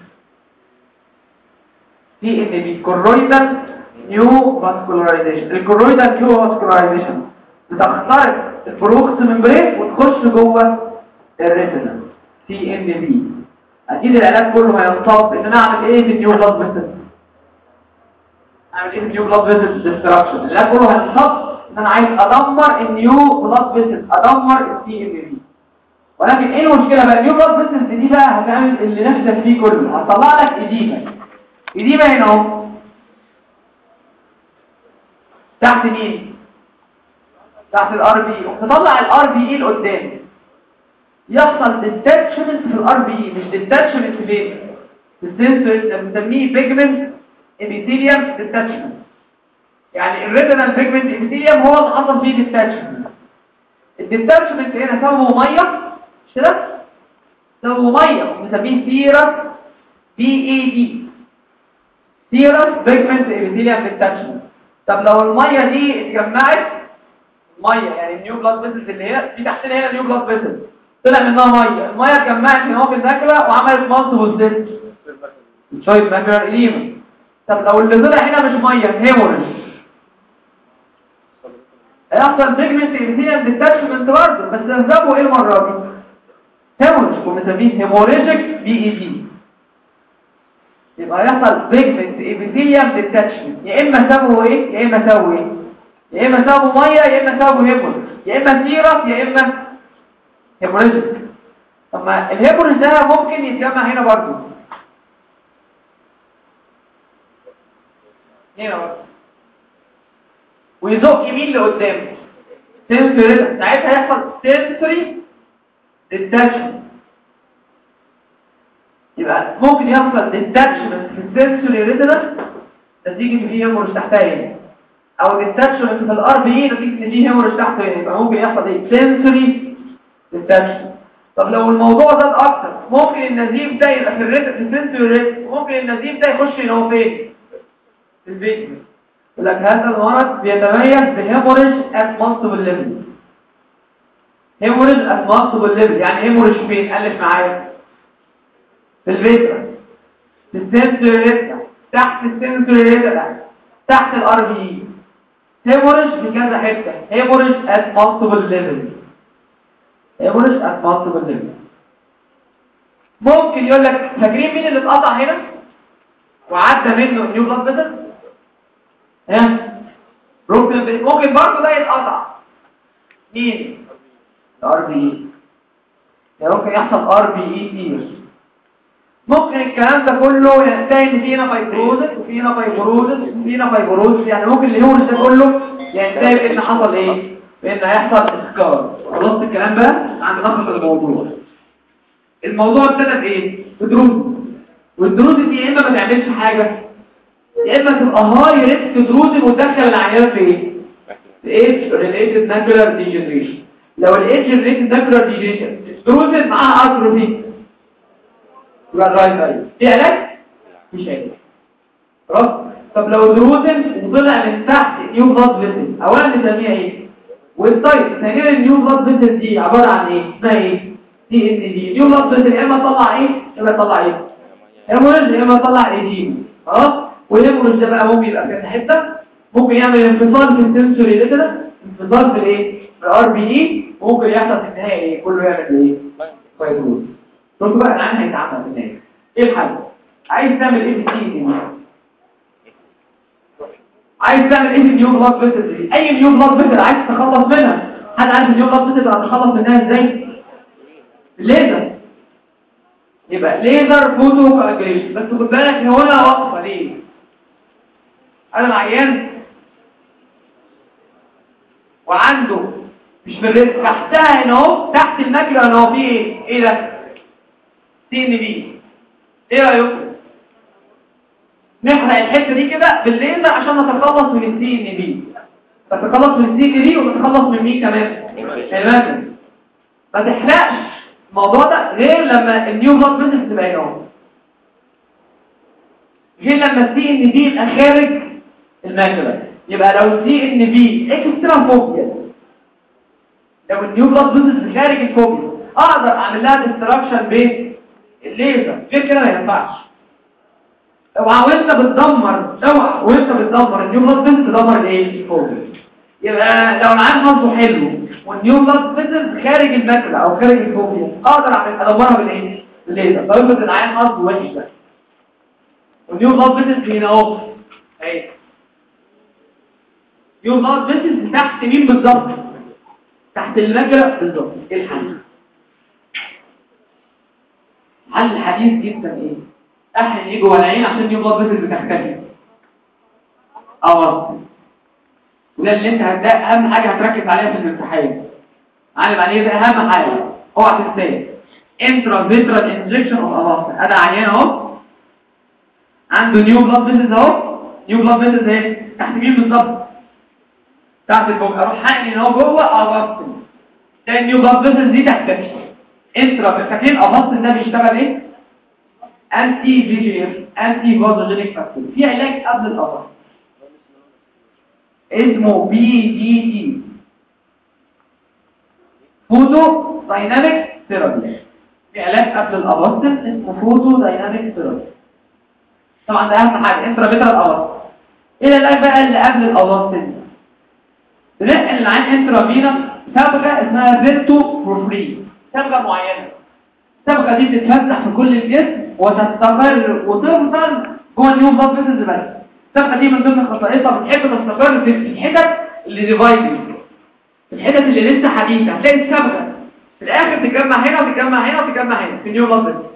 سي ان في كورويدال نيو فاسكولارايزيشن الكورويدال نيو فاسكولارايزيشن بتخترق البروكس ممبرين وتخش جوه الريتنا سي ان في اكيد العلاج كله هينصب ان انا اعمل ايه في النيو بلاد فيزل اعمل ايه في النيو بلاد فيزل ديستراكشن العلاج كله هينصب ان انا عايز ادمر النيو بلاد فيزل ادمر السي ان في ولكن ايه المشكله بقى النيو بلاد فيسلز دي بقى هتعمل اللي نفسك فيه كله هتطلع لك اديمه اديمه هنا اهو تحت مين تحت الار بي تطلع الار بي اي لقدام يحصل ديتاتشمنت في الار بي اي مش ديتاتشمنت فين في السنسور بنسميه بيجمنت ابيثيليوم ديتاتشمنت يعني الريتينال بيجمنت ابيثيليوم هو اللي حصل فيه ديتاتشمنت الديتاتشمنت هنا سببه ميه مش كده سببه ميه بنسميه سيرس بي اي دي سيرس بيجمنت ابيثيليوم ديتاتشمنت طب لو الميه دي اتجمعت ميه يعني النيو بلاد فيسلز اللي هي في تحتنا هنا نيو بلاد فيسلز طلع منها ميه الميه اتجمعت هنا هو في الذاكره وعملت مالتيبل سيست شويه ماكرر اديما طب لو اللي طلع هنا مش ميه هيموريج هيحصل بيجمنت ابيثيليوم ديتاتشمنت برضه بس اسبابه ايه المره دي هيموريج وبنسميه هيموريجيك بي اي دي يبقى يحصل بيجمنت ابيثيليوم ديتاتشمنت يا اما سببه ايه يا اما سببه ايه يا اما سببه ميه يا اما سببه هيموريج يا اما سيرس يا اما هيموريجيك طب ما الهيموريج ده ممكن يتجمع هنا برضه هنا برضه ويزق يمين لقدام سنسوري ساعتها يحصل سنسوري ديتاتشمنت يبقى ممكن يحصل ديتاتشمنت في السنسوري ريتنا نتيجة ان في هيموريج تحتها هنا او ديتاتشمنت في الار بي نتيجة ان في هيموريج تحته هنا يبقى ممكن يحصل ايه سنسوري ديتاتشمنت طب لو الموضوع ده اكتر ممكن النزيف ده يبقى في الريتنا في السنسوري ريتنا ممكن النزيف ده يخش هنا هو فين في الفيجن يقول لك هذا المرض بيتميز بهيموريج ات مالتيبل ليفل هيموريج ات مالتيبل ليفل يعني هيموريج فين الف معايا في الفيترا في السنسوري تحت السنسوري تحت الار بي هيموريج في كذا حته هيموريج ات مالتيبل ليفل هيموريج ات مالتيبل ليفل ممكن يقول لك فاكرين مين اللي اتقطع هنا وعدى منه نيو بلاد فيسل ها ممكن ممكن برضه ده يتقطع مين الار بي اي يعني ممكن يحصل ار بي اي كتير ممكن الكلام ده كله ينتهي ان فينا فايبروزس وفينا فايبروزس وفينا فايبروزس يعني ممكن الهيورس ده كله ينتهي بان حصل ايه بان هيحصل اسكار خلاص الكلام ده عند نقص الموضوع الموضوع ابتدى بايه بدروس والدروس دي يا اما ما تعملش حاجه يا اما تبقى هاي ريسك دروس وتدخل العيان في ايه في ايدج ريليتد ماكولار ديجنريشن لو الايدج ريليتد ماكولار ديجنريشن دروس معاها اتروفي يبقى درايف اي في علاج مش علاج خلاص طب لو دروزن وطلع من تحت نيو بلاد فيسل اولا نسميها ايه والطيب ثانيا النيو بلاد فيسل دي عباره عن ايه اسمها ايه دي ان دي نيو بلاد فيسل يا اما تطلع ايه يا اما تطلع ايه هيموريج يا اما تطلع ايديم خلاص والهيموريج ده بقى ممكن يبقى في حته ممكن يعمل انفصال في السنسوري ريتنا انفصال في الايه في الار بي اي وممكن يحصل في النهايه ايه كله يعمل ايه فايبروز شوفوا بقى العين هيتعمل في النهايه ايه الحل عايز تعمل ايه في الدي عايز تعمل ايه في النيو بلاد فيسل دي اي نيو بلاد فيسل عايز تتخلص منها حد عارف النيو بلاد فيسل هتتخلص منها ازاي الليزر يبقى ليزر فوتو كاجريشن بس خد بالك هو انا واقفه ليه انا العيان وعنده مش في الرزق تحتها هنا اهو تحت الماكله هنا اهو في ايه ايه ده سي ان بي ايه رايكم نحرق الحته دي كده بالليزر عشان نتخلص من السي ان بي نتخلص من السي ان بي ونتخلص من مين كمان الماكله ما تحرقش الموضوع ده غير لما النيو بلاد فيسلز تبقى هنا غير لما السي ان بي يبقى خارج الماكله يبقى لو السي ان بي اكسترا فوبيا لو النيو بلاد فيسلز خارج الفوبيا اقدر اعمل لها ديستراكشن بين الليزر غير كده ما ينفعش اوعى وانت بتدمر اوعى وانت بتدمر النيو بلاد فيسلز تدمر الايه الفوبيا يبقى لو العين حظه حلو والنيو بلاد فيسلز خارج الماكله او خارج الفوبيا اقدر اعمل ادمرها بالايه بالليزر طيب بس العين حظه وحش ده والنيو بلاد فيسلز هنا اهو اهي نيو بلاد فيسلز تحت مين بالظبط تحت الماكله بالظبط ايه الحل حل حديث جدا ايه احن ايه جوه العين عشان نيو بلاد فيسل بتختفي اه وده اللي انت هتلاقي اهم حاجه هتركز عليها في الامتحان علم عليه ده اهم حاجه اوعى تنساه انترا فيترال انجكشن اوف اباستن انا عيان اهو عنده نيو بلاد فيسلز اهو نيو بلاد فيسلز اهي تحت مين بالظبط تحت البوك اروح حقن اهو جوه اباستن ده النيو بلاد فيسلز دي تختفي انترا فاكرين اباستن ده بيشتغل ايه انتي في جي اف انتي فازوجينيك فاكتور في علاج قبل الاباستن اسمه بي دي تي فوتو دايناميك ثيرابي في علاج قبل الاباستن اسمه فوتو دايناميك ثيرابي طبعا ده اهم حاجه انترافيترال اباستن ايه العلاج بقى اللي قبل الاباستن بنحقن العين انترافينا صبغه اسمها فيرتو بروفري صبغه معينه الصبغه دي بتتفتح في كل الجسم وتستقر وتفضل جوه النيو بلاد فيسلز بس الصبغه دي من ضمن خصائصها بتحب تستقر في الحتت اللي ديفايدد الحتت اللي لسه حديثه هتلاقي الصبغه في الاخر تتجمع هنا وتتجمع هنا وتتجمع هنا في النيو بلاد فيسلز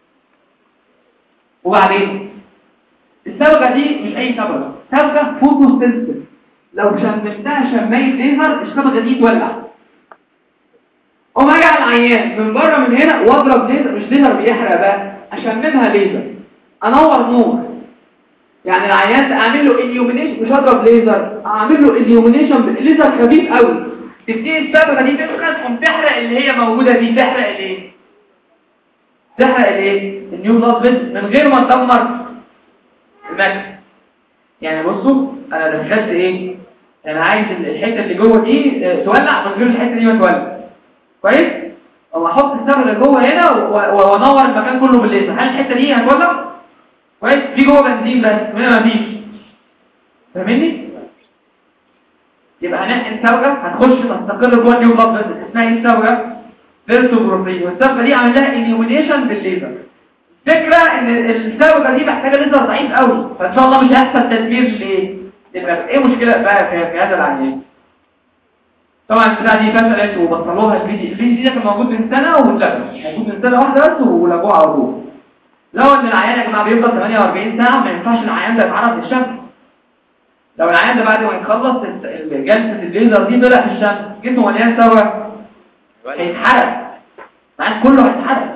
وبعدين الصبغه دي مش اي صبغه صبغه فوتو سنسيتيف لو شممتها شمايه ليزر الصبغه دي تولع قوم اجي على العيان من بره من هنا واضرب ليزر مش ليزر بيحرق بقى اشممها ليزر انور نور يعني العيان ده اعمل له اليومينيشن مش اضرب ليزر اعمل له اليومينيشن بليزر خفيف قوي تبتدي الصبغه دي تسخن تقوم تحرق اللي هي موجوده دي تحرق الايه تحرق الايه النيو بلاد فيسل من غير ما تدمر المكس يعني بصوا انا دخلت ايه انا عايز الحته اللي جوه دي آه، تولع من غير الحته دي ما تولع كويس او احط الصبغه جوه هنا و- و- وانور المكان كله بالليزر هل الحته دي هتولع كويس في جوه بنزين بس هنا مفيش فاهمني يبقى هنحقن صبغه هتخش تستقر جوه النيو بلاد فيسل اسمها ايه الصبغه فيرتو بروفين والصبغه دي عامل لها اليومينيشن بالليزر فكرة ان الصبغه دي محتاجه ليزر ضعيف قوي فان شاء الله مش هيحصل تدمير لايه للمكان ايه مشكله بقى في, في هذا العيان طبعا البتاعه دي فشلت وبطلوها الفيديو الفيديو دي كان موجود من سنه واتلغى موجود من سنه واحده بس ولغوه على طول لو ان العيان يا جماعه بيفضل 48 ساعه ما ينفعش العيان ده يتعرض للشمس لو العيان ده بعد ما يخلص ال- جلسه الليزر دي طلع في الشمس جسمه مليان صبغه هيتحرق العيان كله هيتحرق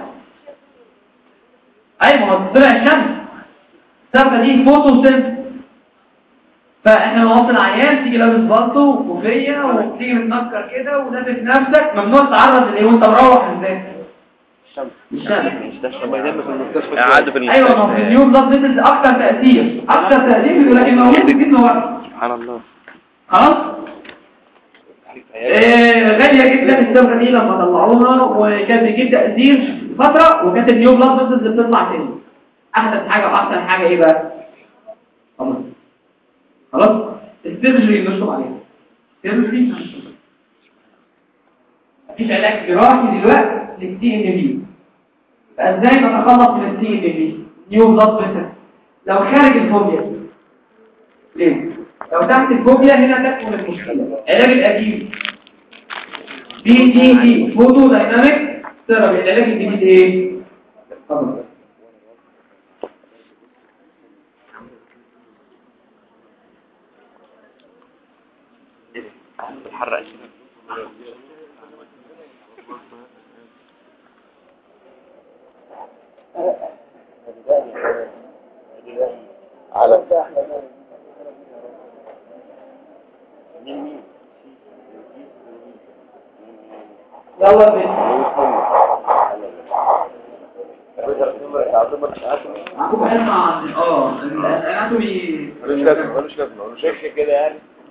ايوه ما هو طلع الشمس الصبغه دي فوتو سنس فاحنا نوصل العيان تيجي لابس بالطو وكوفيه وتيجي متنكر كده ولابس نفسك ممنوع تتعرض لايه وانت مروح ازاي الشمس الشمس لما ينام في المستشفى قعدوا في ايوه ما هو في النيوم بلاد فيسلز اكتر تاثير اكتر تاثير لكن موجود في الجسم برضه سبحان الله خلاص إيه، غالية جدا الصبغة دي لما طلعوها وكانت بتجيب تأثير فترة وكانت النيو بلاد فيسلز بتطلع تاني أحسن حاجة وأحسن حاجة إيه بقى؟ خلاص خلاص السيرجري نشطب عليها السيرجري نشطب مفيش علاج جراحي دلوقتي للسي ان بي فازاي نتخلص من السي ان بي نيو بلاد فيسلز لو خارج الفوبيا ليه؟ لو تحت الفوبيا هنا تكمن المشكلة علاج القديم بي دي دي فوتو دايناميك ثيرابي العلاج الجديد ايه؟ اتفضل. بتحرق على مين مين يلا بينا معكم علم عن اه الاناتومي ملوش لازمه ملوش لازمه ملوش شايف كده يعني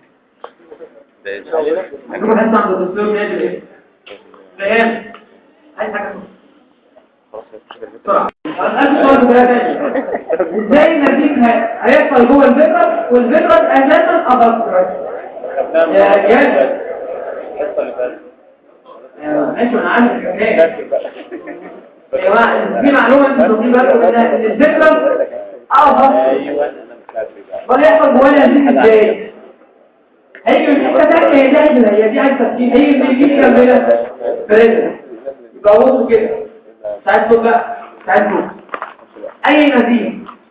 معكم علم عن الدكتور نادر ايه؟ ريان عايز حاجه بسرعه هسألك سؤال بقى تاني ازاي النتيج هي- هيحصل جوه الفكرة والفكرة اساسا ابطر يا جاد ماشي انا عارف الحكايه يا جماعه في معلومه انتوا تاخدين بالكم منها ان الفكرة ابطر امال يحصل جواها دي ازاي هيجي من حته ثانيه هي دي هي دي عايز تفكير هيجي من يجي جنبنا فريزر يبقى بصوا كده ساعات صوت بقى بتاعت فوق اي نزيف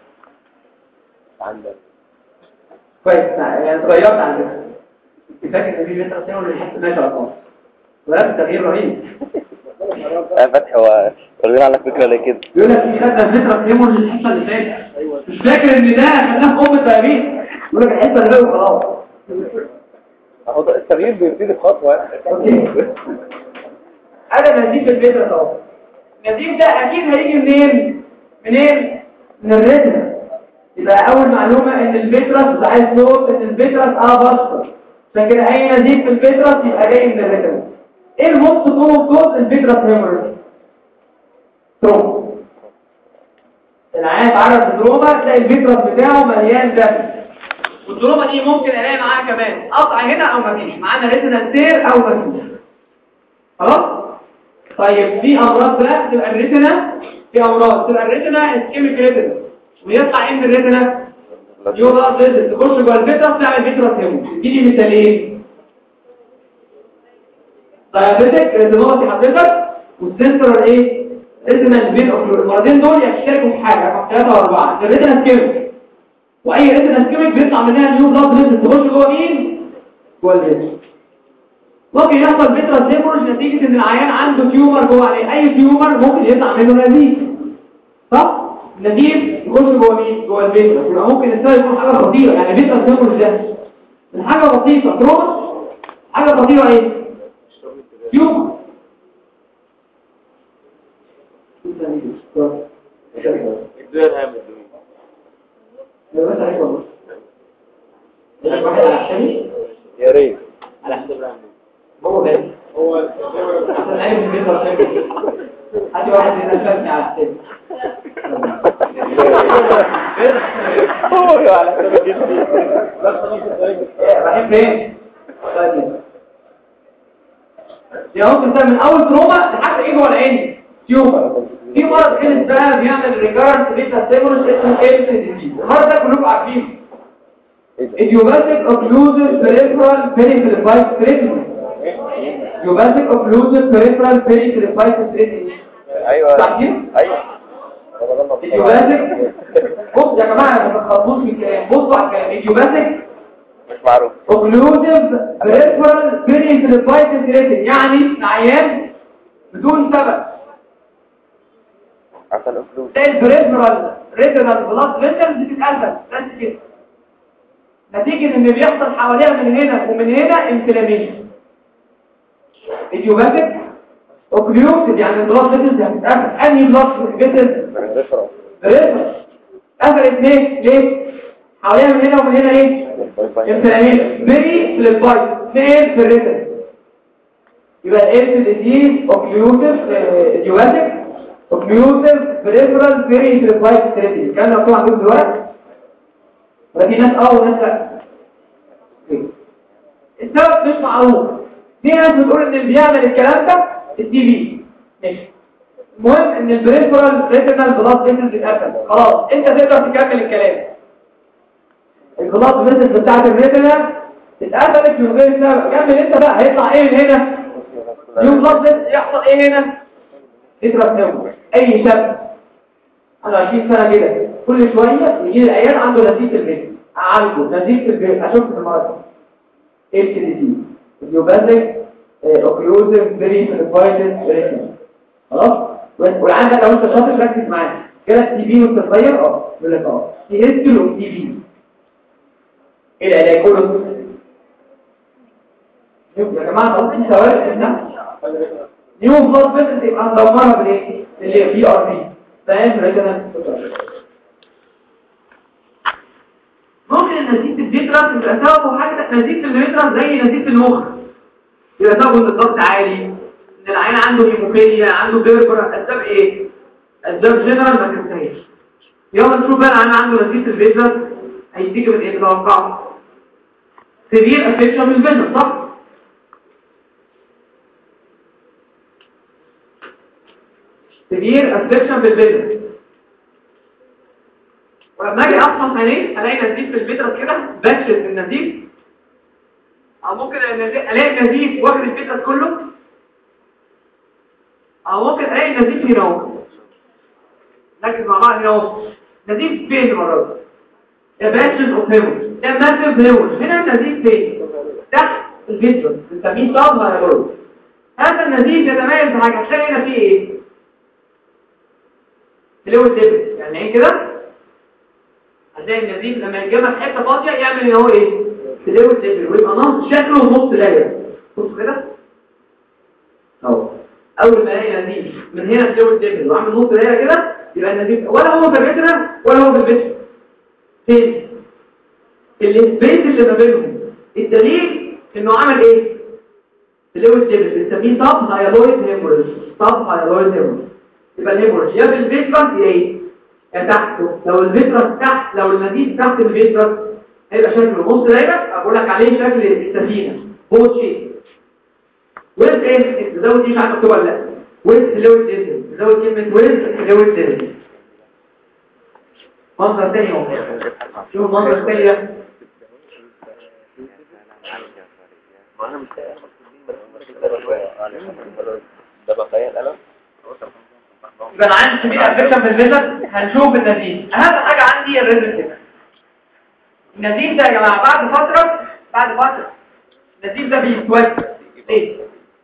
عندك كويس يعني اتغيرت عن كده كنت فاكر ان في متر سنه اللي حتى ماشي على الارض ولكن تغيير رهيب يا فتحي هو كلنا عندك فكرة ليه كده يقول لك في خدنا متر سنه اللي الحصه اللي فاتت مش فاكر ان ده خدناه في ام التغيير يقول لك الحصه اللي فاتت خلاص اهو ده التغيير بيبتدي بخطوه اوكي هذا نزيف البيترس اهو النزيف ده اكيد هيجي منين منين من الريتنا يبقى اول معلومه ان البيترس ده عايز صوت ان البيترس اه بسط عشان كده اي نزيف في البيترس يبقى جاي من الريتنا ايه الموست كومن صوت البيترس هيموريج تروما العيان اتعرض لتروما تلاقي البيترس بتاعه مليان دم والتروما دي ممكن الاقي معاها كمان قطع هنا او مفيش معانا ريتنا سير او مفيش خلاص طيب في امراض بقى تبقى الريتنا في امراض تبقى الريتنا اسكيميك ريتنا ويطلع ايه من الريتنا يوضع زيت تخش جوه الفيترس تعمل فيترس هيمو اديني مثالين دايابيتك ريتينوباثي حضرتك والسنترال ايه ريتنا البين اوكلور المرضين دول يشتركوا في حاجه رقم ثلاثه واربعه الريتنا اسكيميك واي ريتنا اسكيميك بيطلع منها نيو بلاد فيسل تخش جوه مين جوه الفيترس ممكن يحصل فيترس هيموريج نتيجه ان العيان عنده تيومر جوه عليه اي تيومر ممكن يطلع منه نزيف صح نزيف يخش جوه مين جوه الفيترس يبقى ممكن السبب يكون حاجه خطيره يعني فيترس هيموريج ده من حاجه بسيطه تروما حاجه خطيره ايه تيومر الدنيا هامل بس عليك والله واحد على الشمس يا ريت على حساب العمل هو بس هو عشان عارف البيت والشمس هاتي واحد ينشفني على السن هو على حساب جدي رايحين فين؟ طيب. يا ممكن تعمل من اول تروما لحد ايه جوه العين تيومر في مرض كده بقى بيعمل ريكارنت بيتا سيمولوس اسمه ايلس ديزيز المرض ده كلكم عارفينه idiopathic occlusive peripheral peripheral treatment idiopathic occlusive peripheral peripheral treatment ايوه صح كده؟ ايوه idiopathic بص يا جماعه ما تخبطوش في الكلام بصوا على الكلام idiopathic مش معروف occlusive peripheral peripheral treatment يعني عيان بدون سبب عشان الفلوس زي البريفرال ريتينال بلاد فيسلز بتتقفل بس كده نتيجة ان بيحصل حواليها من هنا ومن هنا انفلاميشن ايديوباتيك اوكليوسيد يعني البلاد فيسلز هتتقفل انهي بلاد فيسلز ريفرنس بريفرال قفلت ليه ليه حواليها من هنا ومن هنا ايه انفلاميشن ميري في البايت فين في الريتن يبقى الايرس ديزيز اوكليوسيف ايديوباتيك اوكليوسيف بريفرال فيري في البايت ثيرابي كان لو طبعا دول دلوقتي ولا في ناس اه وناس لا السبب مش معروف في ناس بتقول ان اللي بيعمل الكلام ده التي في ماشي المهم ان البريفرال ريتينال بلاد فيسلز اتقفل خلاص انت تقدر تكمل الكلام البلاد فيسلز بتاعت الريتينال اتقفلت من غير سبب كمل انت بقى هيطلع ايه من هنا يوم بلاد فيسلز يحصل ايه هنا تضرب نوم اي شاب عنده 20 سنه كده كل شويه يجي لي العيال عنده نزيف في البيت اعالجه نزيف في البيت اشوف في المرض ايه السي دي يوبازك اوكلوزيف بري فيليبايتس ريتم خلاص والعيان ده لو انت شاطر ركز معايا كده التي بي وانت صغير اه يقول لك اه في هيستول اوف تي بي ايه العلاج كله شوف يا جماعه خلاص في ثوابت في النفس نيو بلاد فيسل تبقى مدمره بالايه اللي هي بي ار بي فاهم ريجنال ممكن النزيف الفيتراس يبقى سببه حاجه نزيف الفيتراس زي نزيف المخ يبقى سببه ان الضغط عالي ان العين عنده هيموفيليا عنده بيربر اسباب ايه اسباب جنرال ما تنساهاش يلا نشوف بقى العين عنده نزيف الفيتراس هيتيجي من ايه توقعوا سيفير افكشن من الفيتراس صح سيفير افكشن بالفيتراس ولما اجي افحص عينيه الاقي نزيف في الفيتراس كده بشت النزيف او ممكن الاقي نزيف واخد الفيتراس كله او ممكن الاقي نزيف هنا اهو ركز مع بعض هنا اهو نزيف فين المره دي باشن اوف هيموريج ده ماسيف هيموريج هنا النزيف فين تحت الفيتروس بنسميه سب هيموريج هذا النزيف يتميز بحاجه هتلاقي هنا فيه ايه فلويد ليفل يعني ايه كده هتلاقي النزيف لما يتجمع في حته فاضيه يعمل ان هو ايه فلويد ليفل ويبقى نص شكله نص دايره بص كده اهو اول ما الاقي نزيف من هنا فلويد ليفل وعامل نص دايره كده يبقى النزيف ولا هو في الريتنا ولا هو في الفيتروس فين السبيس اللي ما بينهم الدليل انه عمل ايه فلويد ليفل بنسميه سب هايلويد هيموريج سب هايلويد هيموريج يبقى الهيموريج يا في الفيترس يا ايه يا تحته لو الفيترس تحت لو النزيف تحت الفيترس هيبقى شكله نص دايره اقول لك عليه شكل السفينه بوت شيب ويز ايه تزود دي مش عارف اكتبها ولا لا ويز فلويد ليفل تزود كلمه ويز فلويد ليفل منظر تاني اهو شوف المنظر التاني ده ده بقى القلم يبقى انا عندي سبيل افكشن في الفيزر هنشوف النزيف اهم حاجه عندي الريزلت النزيف ده يا جماعه بعد فتره بعد فتره النزيف ده بيتوزع ايه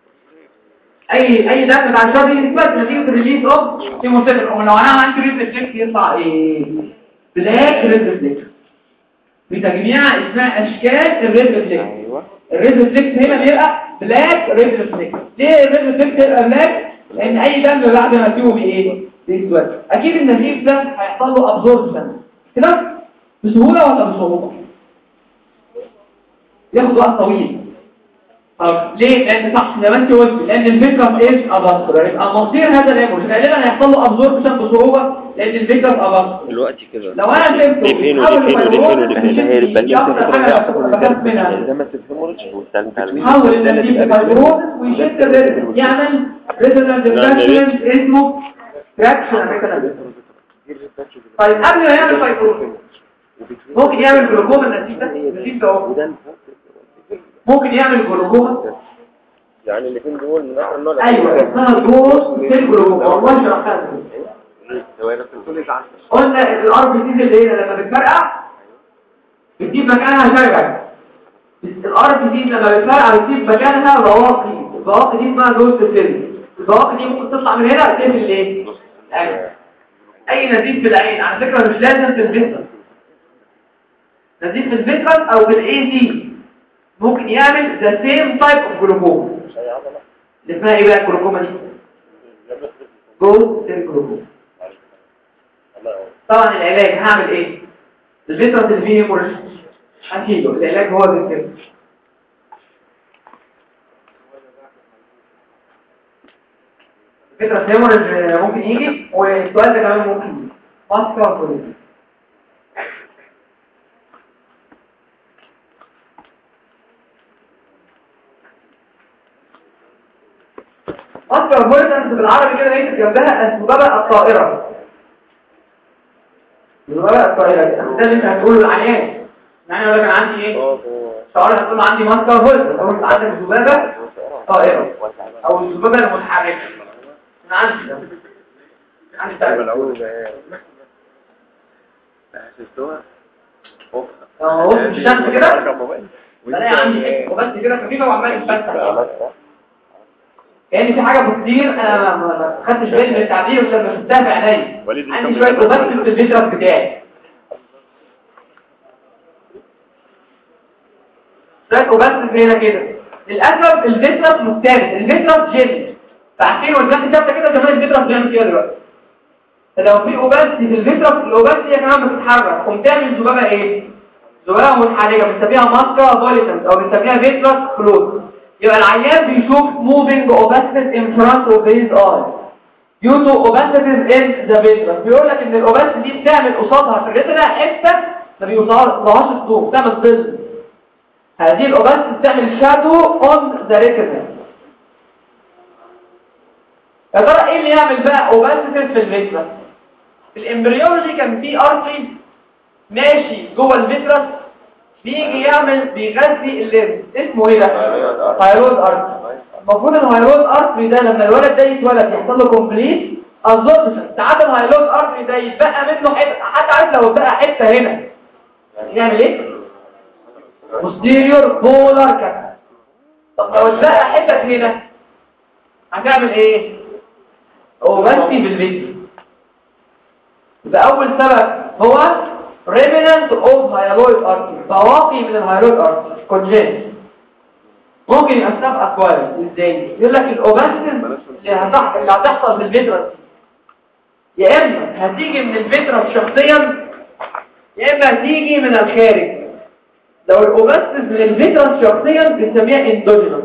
اي اي دم بتاع الشر بيتوزع نتيجه الريليز اوف كيموثيرابي ولو انا عملت ريفلكس يطلع ايه بلاك ريفلكس بتجميع اسمها اشكال الريفلكس ايوه الريفلكس هنا بيبقى بلاك ريفلكس ليه الريفلكس يبقى بلاك لان اي دم بعد ما تجيبه بايه بيسود اكيد النزيف ده هيحصل له ابزوربشن كده بسهوله ولا بصعوبه ياخد وقت طويل طب ليه لان صح زي ما انت قلت لان الفكره في ايش ابصر يبقى مصير هذا الامر غالبا هيحصل له ابزوربشن بصعوبه لان الفكره في ابصر دلوقتي كده لو انا شفته دي فين ودي حاول فين ودي فين يفيروز، ودي فين مش هي يدي البنية أكتر حاجة بخاف منها والثالثة حول النزيف لفايبروز ويشد الريتم يعمل ريزونانس ديفراكشن اسمه تراكشن طيب قبل ما يعمل فايبروز ممكن يعمل جلوكوما النزيف ده النزيف ده اهو ممكن يعمل جلوكوما يعني الاثنين دول من اخر النوع ايوه اسمها دوز سيل جلوكوما والله شرحتها قلنا الار بي سي اللي هنا لما بتفرقع بتجيب مكانها شرجة الار بي سي لما بتفرقع بتجيب مكانها رواقي الرواقي دي اسمها دوز سيل الرواقي دي ممكن تطلع من هنا تقفل الايه العين. اي نزيف في العين على فكره مش لازم في الفيترس نزيف في الفيترس او في الاي سي ممكن يعمل ذا سيم تايب اوف جلوكوما اللي اسمها ايه بقى الجلوكوما دي جوز سيل جلوكوما طبعا العلاج هعمل ايه الفيترس اللي فيه هيموريج هشيله العلاج هو الفيترس الفيترس هيموريج ممكن يجي والسؤال ده كمان ممكن يجي ماسكا وكوليز ماسكا وكوليز بالعربي كده نكتب جنبها السبابة الطائرة الورقة الطائرة دي ده اللي انت هتقوله للعيان يعني انا كان عندي ايه شعار هتقول له عندي ماسكة هولد او انت عندك ذبابة طائرة او الذبابة المتحركة انا عندي ده عندي ده اه بص مش شمس كده بلاقي عندي ايه وبس كده خفيفة وعمال يتفتح كأن في حاجة بتطير انا ما- ما ما خدتش بالي من التعبير بس لما شفتها في عينيا وليد عندي شوية وبس في الفيترس بتاعي شوية وبس هنا كده للأسف الفيترس مختلف الفيترس جل فعارفين والناس ثابته كده زمان الفيترس بيعمل كده دلوقتي فلو في اوباسي في الفيترس الاوباسي هي كمان بتتحرك قوم تعمل ذبابه ايه ذبابه متحركه بنسميها ماسكا فوليتنس او بنسميها فيترس كلوز يبقى العيان بيشوف موفينج اوباسيس ان فرونت اوف هيز اي due to opacities in the vitreous بيقول لك ان الاوباسيتي دي بتعمل قصادها في الريتنا حته ما بيوصلهاش الضوء بتعمل ظل هذه الاوباسيتي بتعمل شادو اون ذا ريتنا يا ترى ايه اللي يعمل بقى اوباسيتيز في الفيترس في الامبريولوجي كان في ارتري ماشي جوه الفيترس بيجي يعمل بيغذي الليمف اسمه ايه ده هايرويد ارتري المفروض الهايرويد ارتري ده لما الولد ده يتولد يحصل له كومبليت اظن ساعات الهايلوت ارتري ده يتبقى منه حته حتى عارف لو بقى حته هنا يعمل ايه posterior polar كده طب لو اتبقى حته هنا هتعمل ايه اوبستي بالفيديو يبقى اول سبب هو remnant of hyaloid artery بواقي من الهايلويد ارتري congenital ممكن يبقى سبب اكواير ازاي يقول لك الاوبستي اللي هتحصل اللي هتحصل في الفيترس يا اما هتيجي من الفيترس شخصيا يا اما هتيجي من الخارج لو الاوبستس من الفيترس شخصيا بنسميها اندوجينوس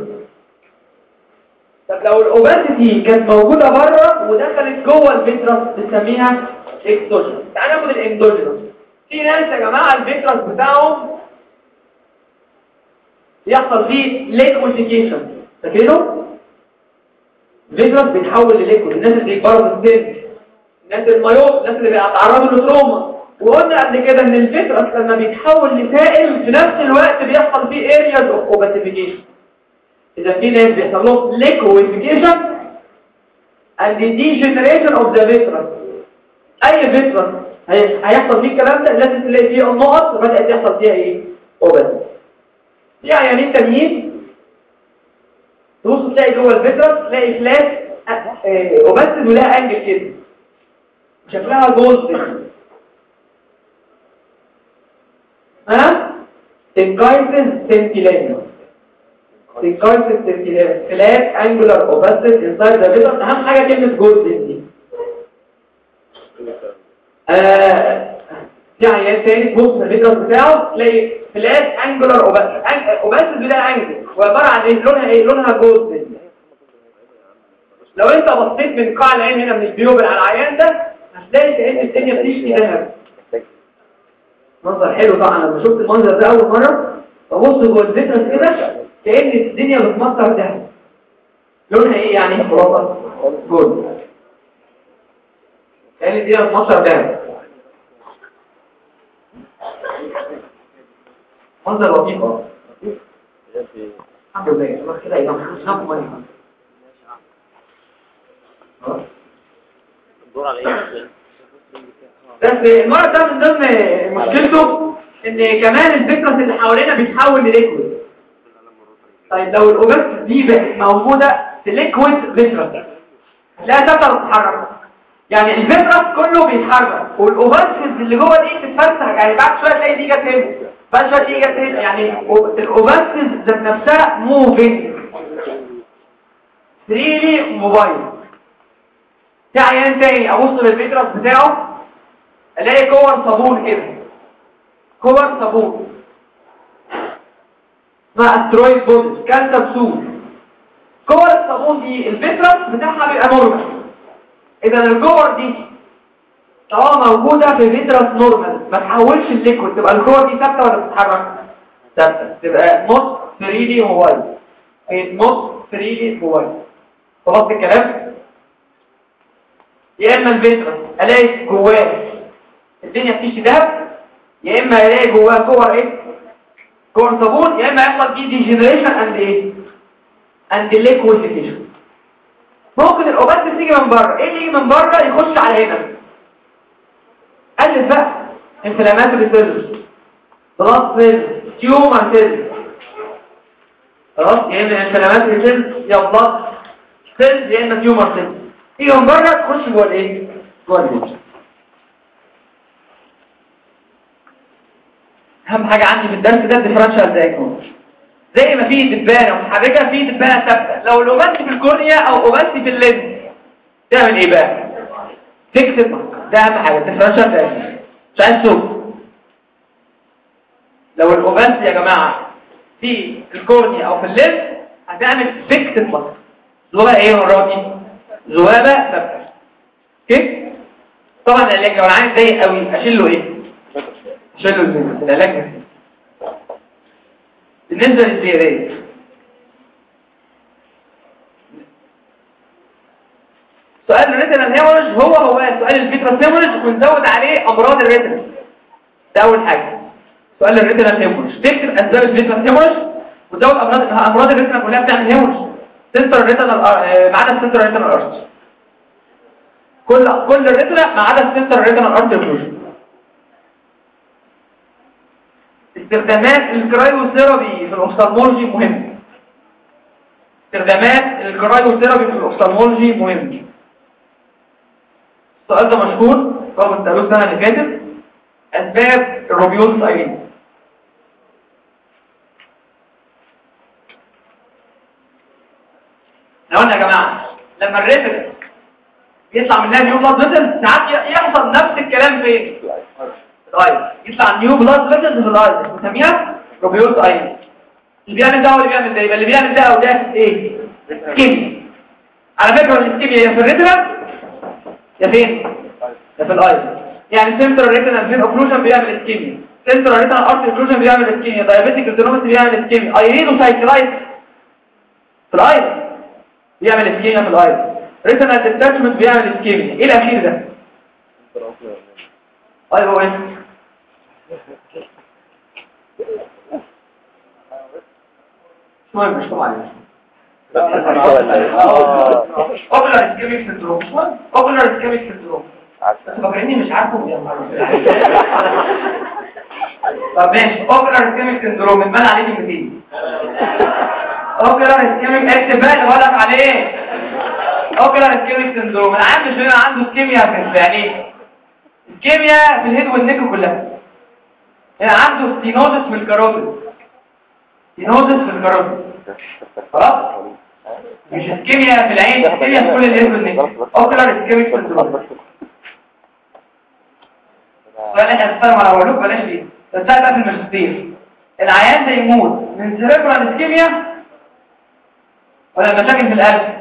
طب لو الاوبستي كانت موجوده بره ودخلت جوه الفيترس بنسميها اكسوجينوس تعالى ناخد الاندوجينوس في ناس يا جماعه الفيترس بتاعهم يحصل فيه ليكويفيكيشن فاكرينه الفيترس بيتحول لليكويد الناس اللي بيكبروا في السن الناس المايوب الناس اللي بيتعرضوا لتروما وقلنا قبل كده ان الفيترس لما بيتحول لسائل في نفس الوقت بيحصل فيه areas of opacification اذا في ناس بيحصل لهم liquefaction and the degeneration of the vitreous اي فيترس هيحصل فيه الكلام ده لازم تلاقي فيه النقط بدأت يحصل فيها ايه اوباسيتي في عيانين تانيين تبص تلاقي جوه الفيترس تلاقي فلاش اوباسيتي ولها انجل كده شكلها جولد ها تنكايتس سنتيلانيوس تنكايتس سنتيلانيوس فلات انجولار اوباسيتي انسايد ذا فيترس اهم حاجه كلمه جولد دي آه في عيان تاني تبص الفيترس بتاعه تلاقي فلات انجولار اوباسيتي بلا انجل وعباره عن ايه لونها ايه لونها جولد لو انت بصيت من قاع العين هنا من البيوبل على العيان ده هتلاقي كأن الدنيا بتشتي ذهب منظر حلو طبعا لما شفت المنظر ده اول مره ببص جوه الفيترس كده كأن الدنيا بتمطر ذهب لونها ايه يعني خلاصه جولد كأن الدنيا بتمطر ذهب منظر لطيف اه الحمد لله الله كده يبقى مش ناخد ميه الدور على ايه بس المرض ده من ضمن مشكلته ان كمان الفكرة اللي حوالينا بيتحول لليكويد طيب لو الاوبست دي بقت موجودة في ليكويد فيترس لا تقدر تتحرك يعني الفيترس كله بيتحرك والاوبست اللي جوه دي بتتفسح يعني بعد شويه تلاقي دي جت هنا بعد شويه دي جت هنا يعني الاوبست ذات نفسها موفينج فريلي موبايل في عيان تاني ابص للفيترس بتاعه الاقي كور صابون كده كور صابون اسمها استرويد بودز كالسبسول كور الصابون دي الفيترس بتاعها بيبقى نورمال اذا الكور دي طالما موجوده في فيترس نورمال ما تحولش الليكويد تبقى الكور دي ثابته ولا بتتحرك ثابته تبقى نص 3 دي موبايل نص 3 دي موبايل خلاص الكلام يا اما الفيترس الاقي جواه الدنيا بتمشي دهب يا اما الاقي جواه كور ايه كور صابون يا اما يحصل فيه ديجنريشن اند ايه اند ليكويفيكيشن ممكن الاوبات تيجي من بره ايه اللي يجي من بره يخش على هنا قلت بقى انفلاماتوري سيلز بلاد سيلز تيومر سيلز خلاص يا اما انفلاماتوري سيلز يا بلاد سيلز يا اما تيومر سيلز تيجي من بره تخش جوه الايه جوه الفيترس اهم حاجه عندي في الدرس ده الديفرنشال دايجنوز زي ما في دبانه متحركه في دبانه ثابته لو الاوباسي في الكورنيا او اوباسي في اللينز تعمل ايه بقى تكتب ده اهم حاجه الديفرنشال دايجنوز مش عايز صوت لو الاوباسي يا جماعه في الكورنيا او في اللينز هتعمل فيكس بلس ذوبه ايه المره دي ذوبه ثابته اوكي طبعا العلاج لو انا عايز ضيق قوي اشيل له ايه شيلوا الزيادة العلاج بالنسبة للزيادات سؤال الريتنال هيموريج هو هو سؤال الفيتراس هيموريج ونزود عليه امراض الريتنال ده اول حاجة سؤال الريتنال هيموريج تكتب اسباب الفيتراس هيموريج وتزود امراض امراض الريتنال كلها بتعمل هيموريج سنتر ريتنال ما عدا السنتر ريتنال ارش كل كل الريتنا ما عدا السنتر ريتنال ارتري اوكلوجن استخدامات الكرايوثيرابي في الاوفثالمولوجي مهمه استخدامات الكرايوثيرابي في الاوفثالمولوجي مهمه السؤال ده مشهور رغم التقالوه السنه اللي فاتت اسباب الروبيوز ايرين لو قلنا يا جماعه لما الريتنا يطلع منها نيو بلاد فيسل ساعات يحصل نفس الكلام فين الايز يطلع نيو بلاد فيسل في الايز بنسميها روبيوز ايز اللي بيعمل ده واللي بيعمل ده يبقى اللي بيعمل ده او ده ايه كيمياء على فكره الكيمياء يا في الريتنا يا فين يا في الايز يعني سنترال ريتنال فين اوكلوجن بيعمل اسكيميا سنترال ريتنال ارتري اوكلوجن بيعمل اسكيميا دايابيتيك ريتينوباثي بيعمل اسكيميا ايريدو سايكلايت في الايز بيعمل اسكيميا في الايز ريتنال ديتاتشمنت بيعمل اسكيميا ايه الاخير ده ايوه هو ايه مش مهم مش طبعا اوبلر اسكيميك سندروم اوبلر اسكيميك سندروم فاكريني مش عارفه يا نهار طب ماشي اوبلر اسكيميك سندروم اتبنى عليه كلمتين اوبلر اسكيميك اكتب بقى اللي بقولك عليه اوبلر اسكيميك سندروم انا عندي شويه عنده اسكيميا في يعني اسكيميا في الهيد والنك كلها هنا عنده ستينوزس في الكاروتيد ستينوزس في الكاروتيد خلاص مش اسكيميا في العين اسكيميا في كل الهيد والنك اوبلر اسكيميك سندروم بلاش استلم على ولوك بلاش دي بس ده بقى في الماجستير العيان ده يموت من سيريبرال اسكيميا ولا مشاكل في القلب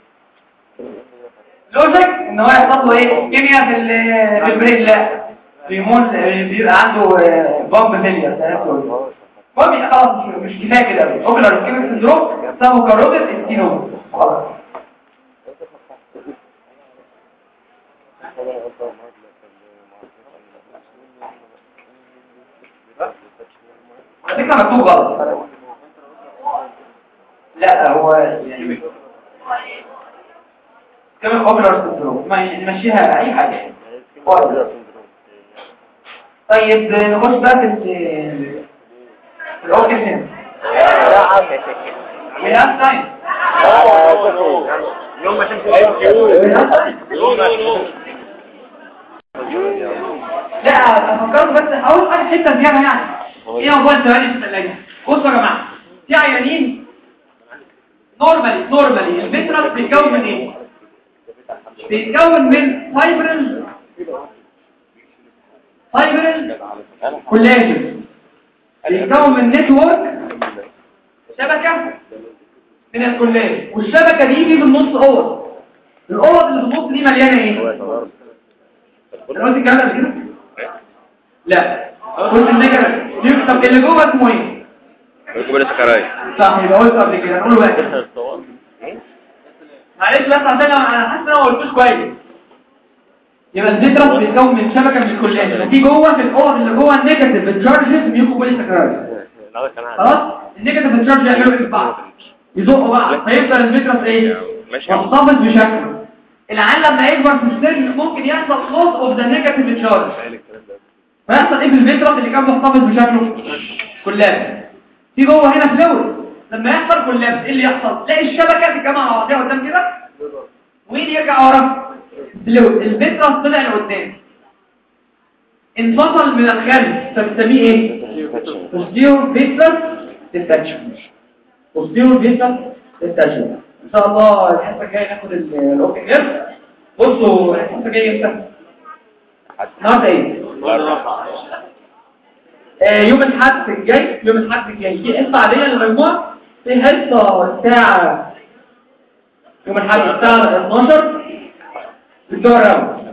لوجيك ان هو يحصل له ايه اسكيميا في ال- في البرين لا بيموت بيبقى عنده بامب فيلير المهم خلاص مش مش كفايه كده اوبلر اسكيميك سندروم سمو كاروتيد استينوز خلاص على فكره مكتوب غلط لا هو يعني كمان اوبلر سندروم ما نمشيها اي حاجه طيب نخش بقى في ال- في الاورجن من أفساين يوم ما تمشي لا افكروا بس اول حاجه حته فيها يعني ايه موضوع الثواني في الثلاجه بصوا يا جماعه في عيانين نورمالي نورمالي الفيترس بيتكون من ايه بيتكون من فايبرل فايبرل كولاجين بيتكون من نتورك شبكه من الكولاجين والشبكه دي في النص اوض الاوض اللي في النص دي مليانه ايه انا قلت الكلام ده قبل كده لا قلت النجرة طب اللي جوه اسمه ايه ركوب السكراي صح يبقى قلت قبل كده نقول واحد معلش بس عشان انا أنا حاسس ان انا ما قلتوش كويس يبقى الفيترس بيتكون من شبكه من الكولاجين في جوه في الاوض اللي جوه النيجاتيف التشارجز بيبقوا بوليساكرايد خلاص النيجاتيف التشارج يعملوا ايه في بعض يزقوا بعض فيفضل الفيترس ايه ماشي محتفظ بشكله العيان لما يكبر في السن ممكن يحصل loss اوف ذا نيجاتيف تشارج فيحصل ايه في الفيترس اللي كان محتفظ بشكله كلها في جوه هنا فلويد لما يحصل كلها ايه اللي يحصل تلاقي الشبكه تتجمع مع بعضها قدام كده وين يرجع ورا فلويد الفيترس طلع لقدام انفصل من الخارج فبنسميه ايه posterior vitreous detachment posterior vitreous detachment ان شاء الله الحصه الجايه ناخد الاوكي نيرف بصوا الحصه الجايه امتى النهارده ايه آه، يوم الحد الجاي يوم الحد الجاي في حصه عاديه للمجموعه في حصه الساعه يوم الحد الساعه 12 بتوع الراوند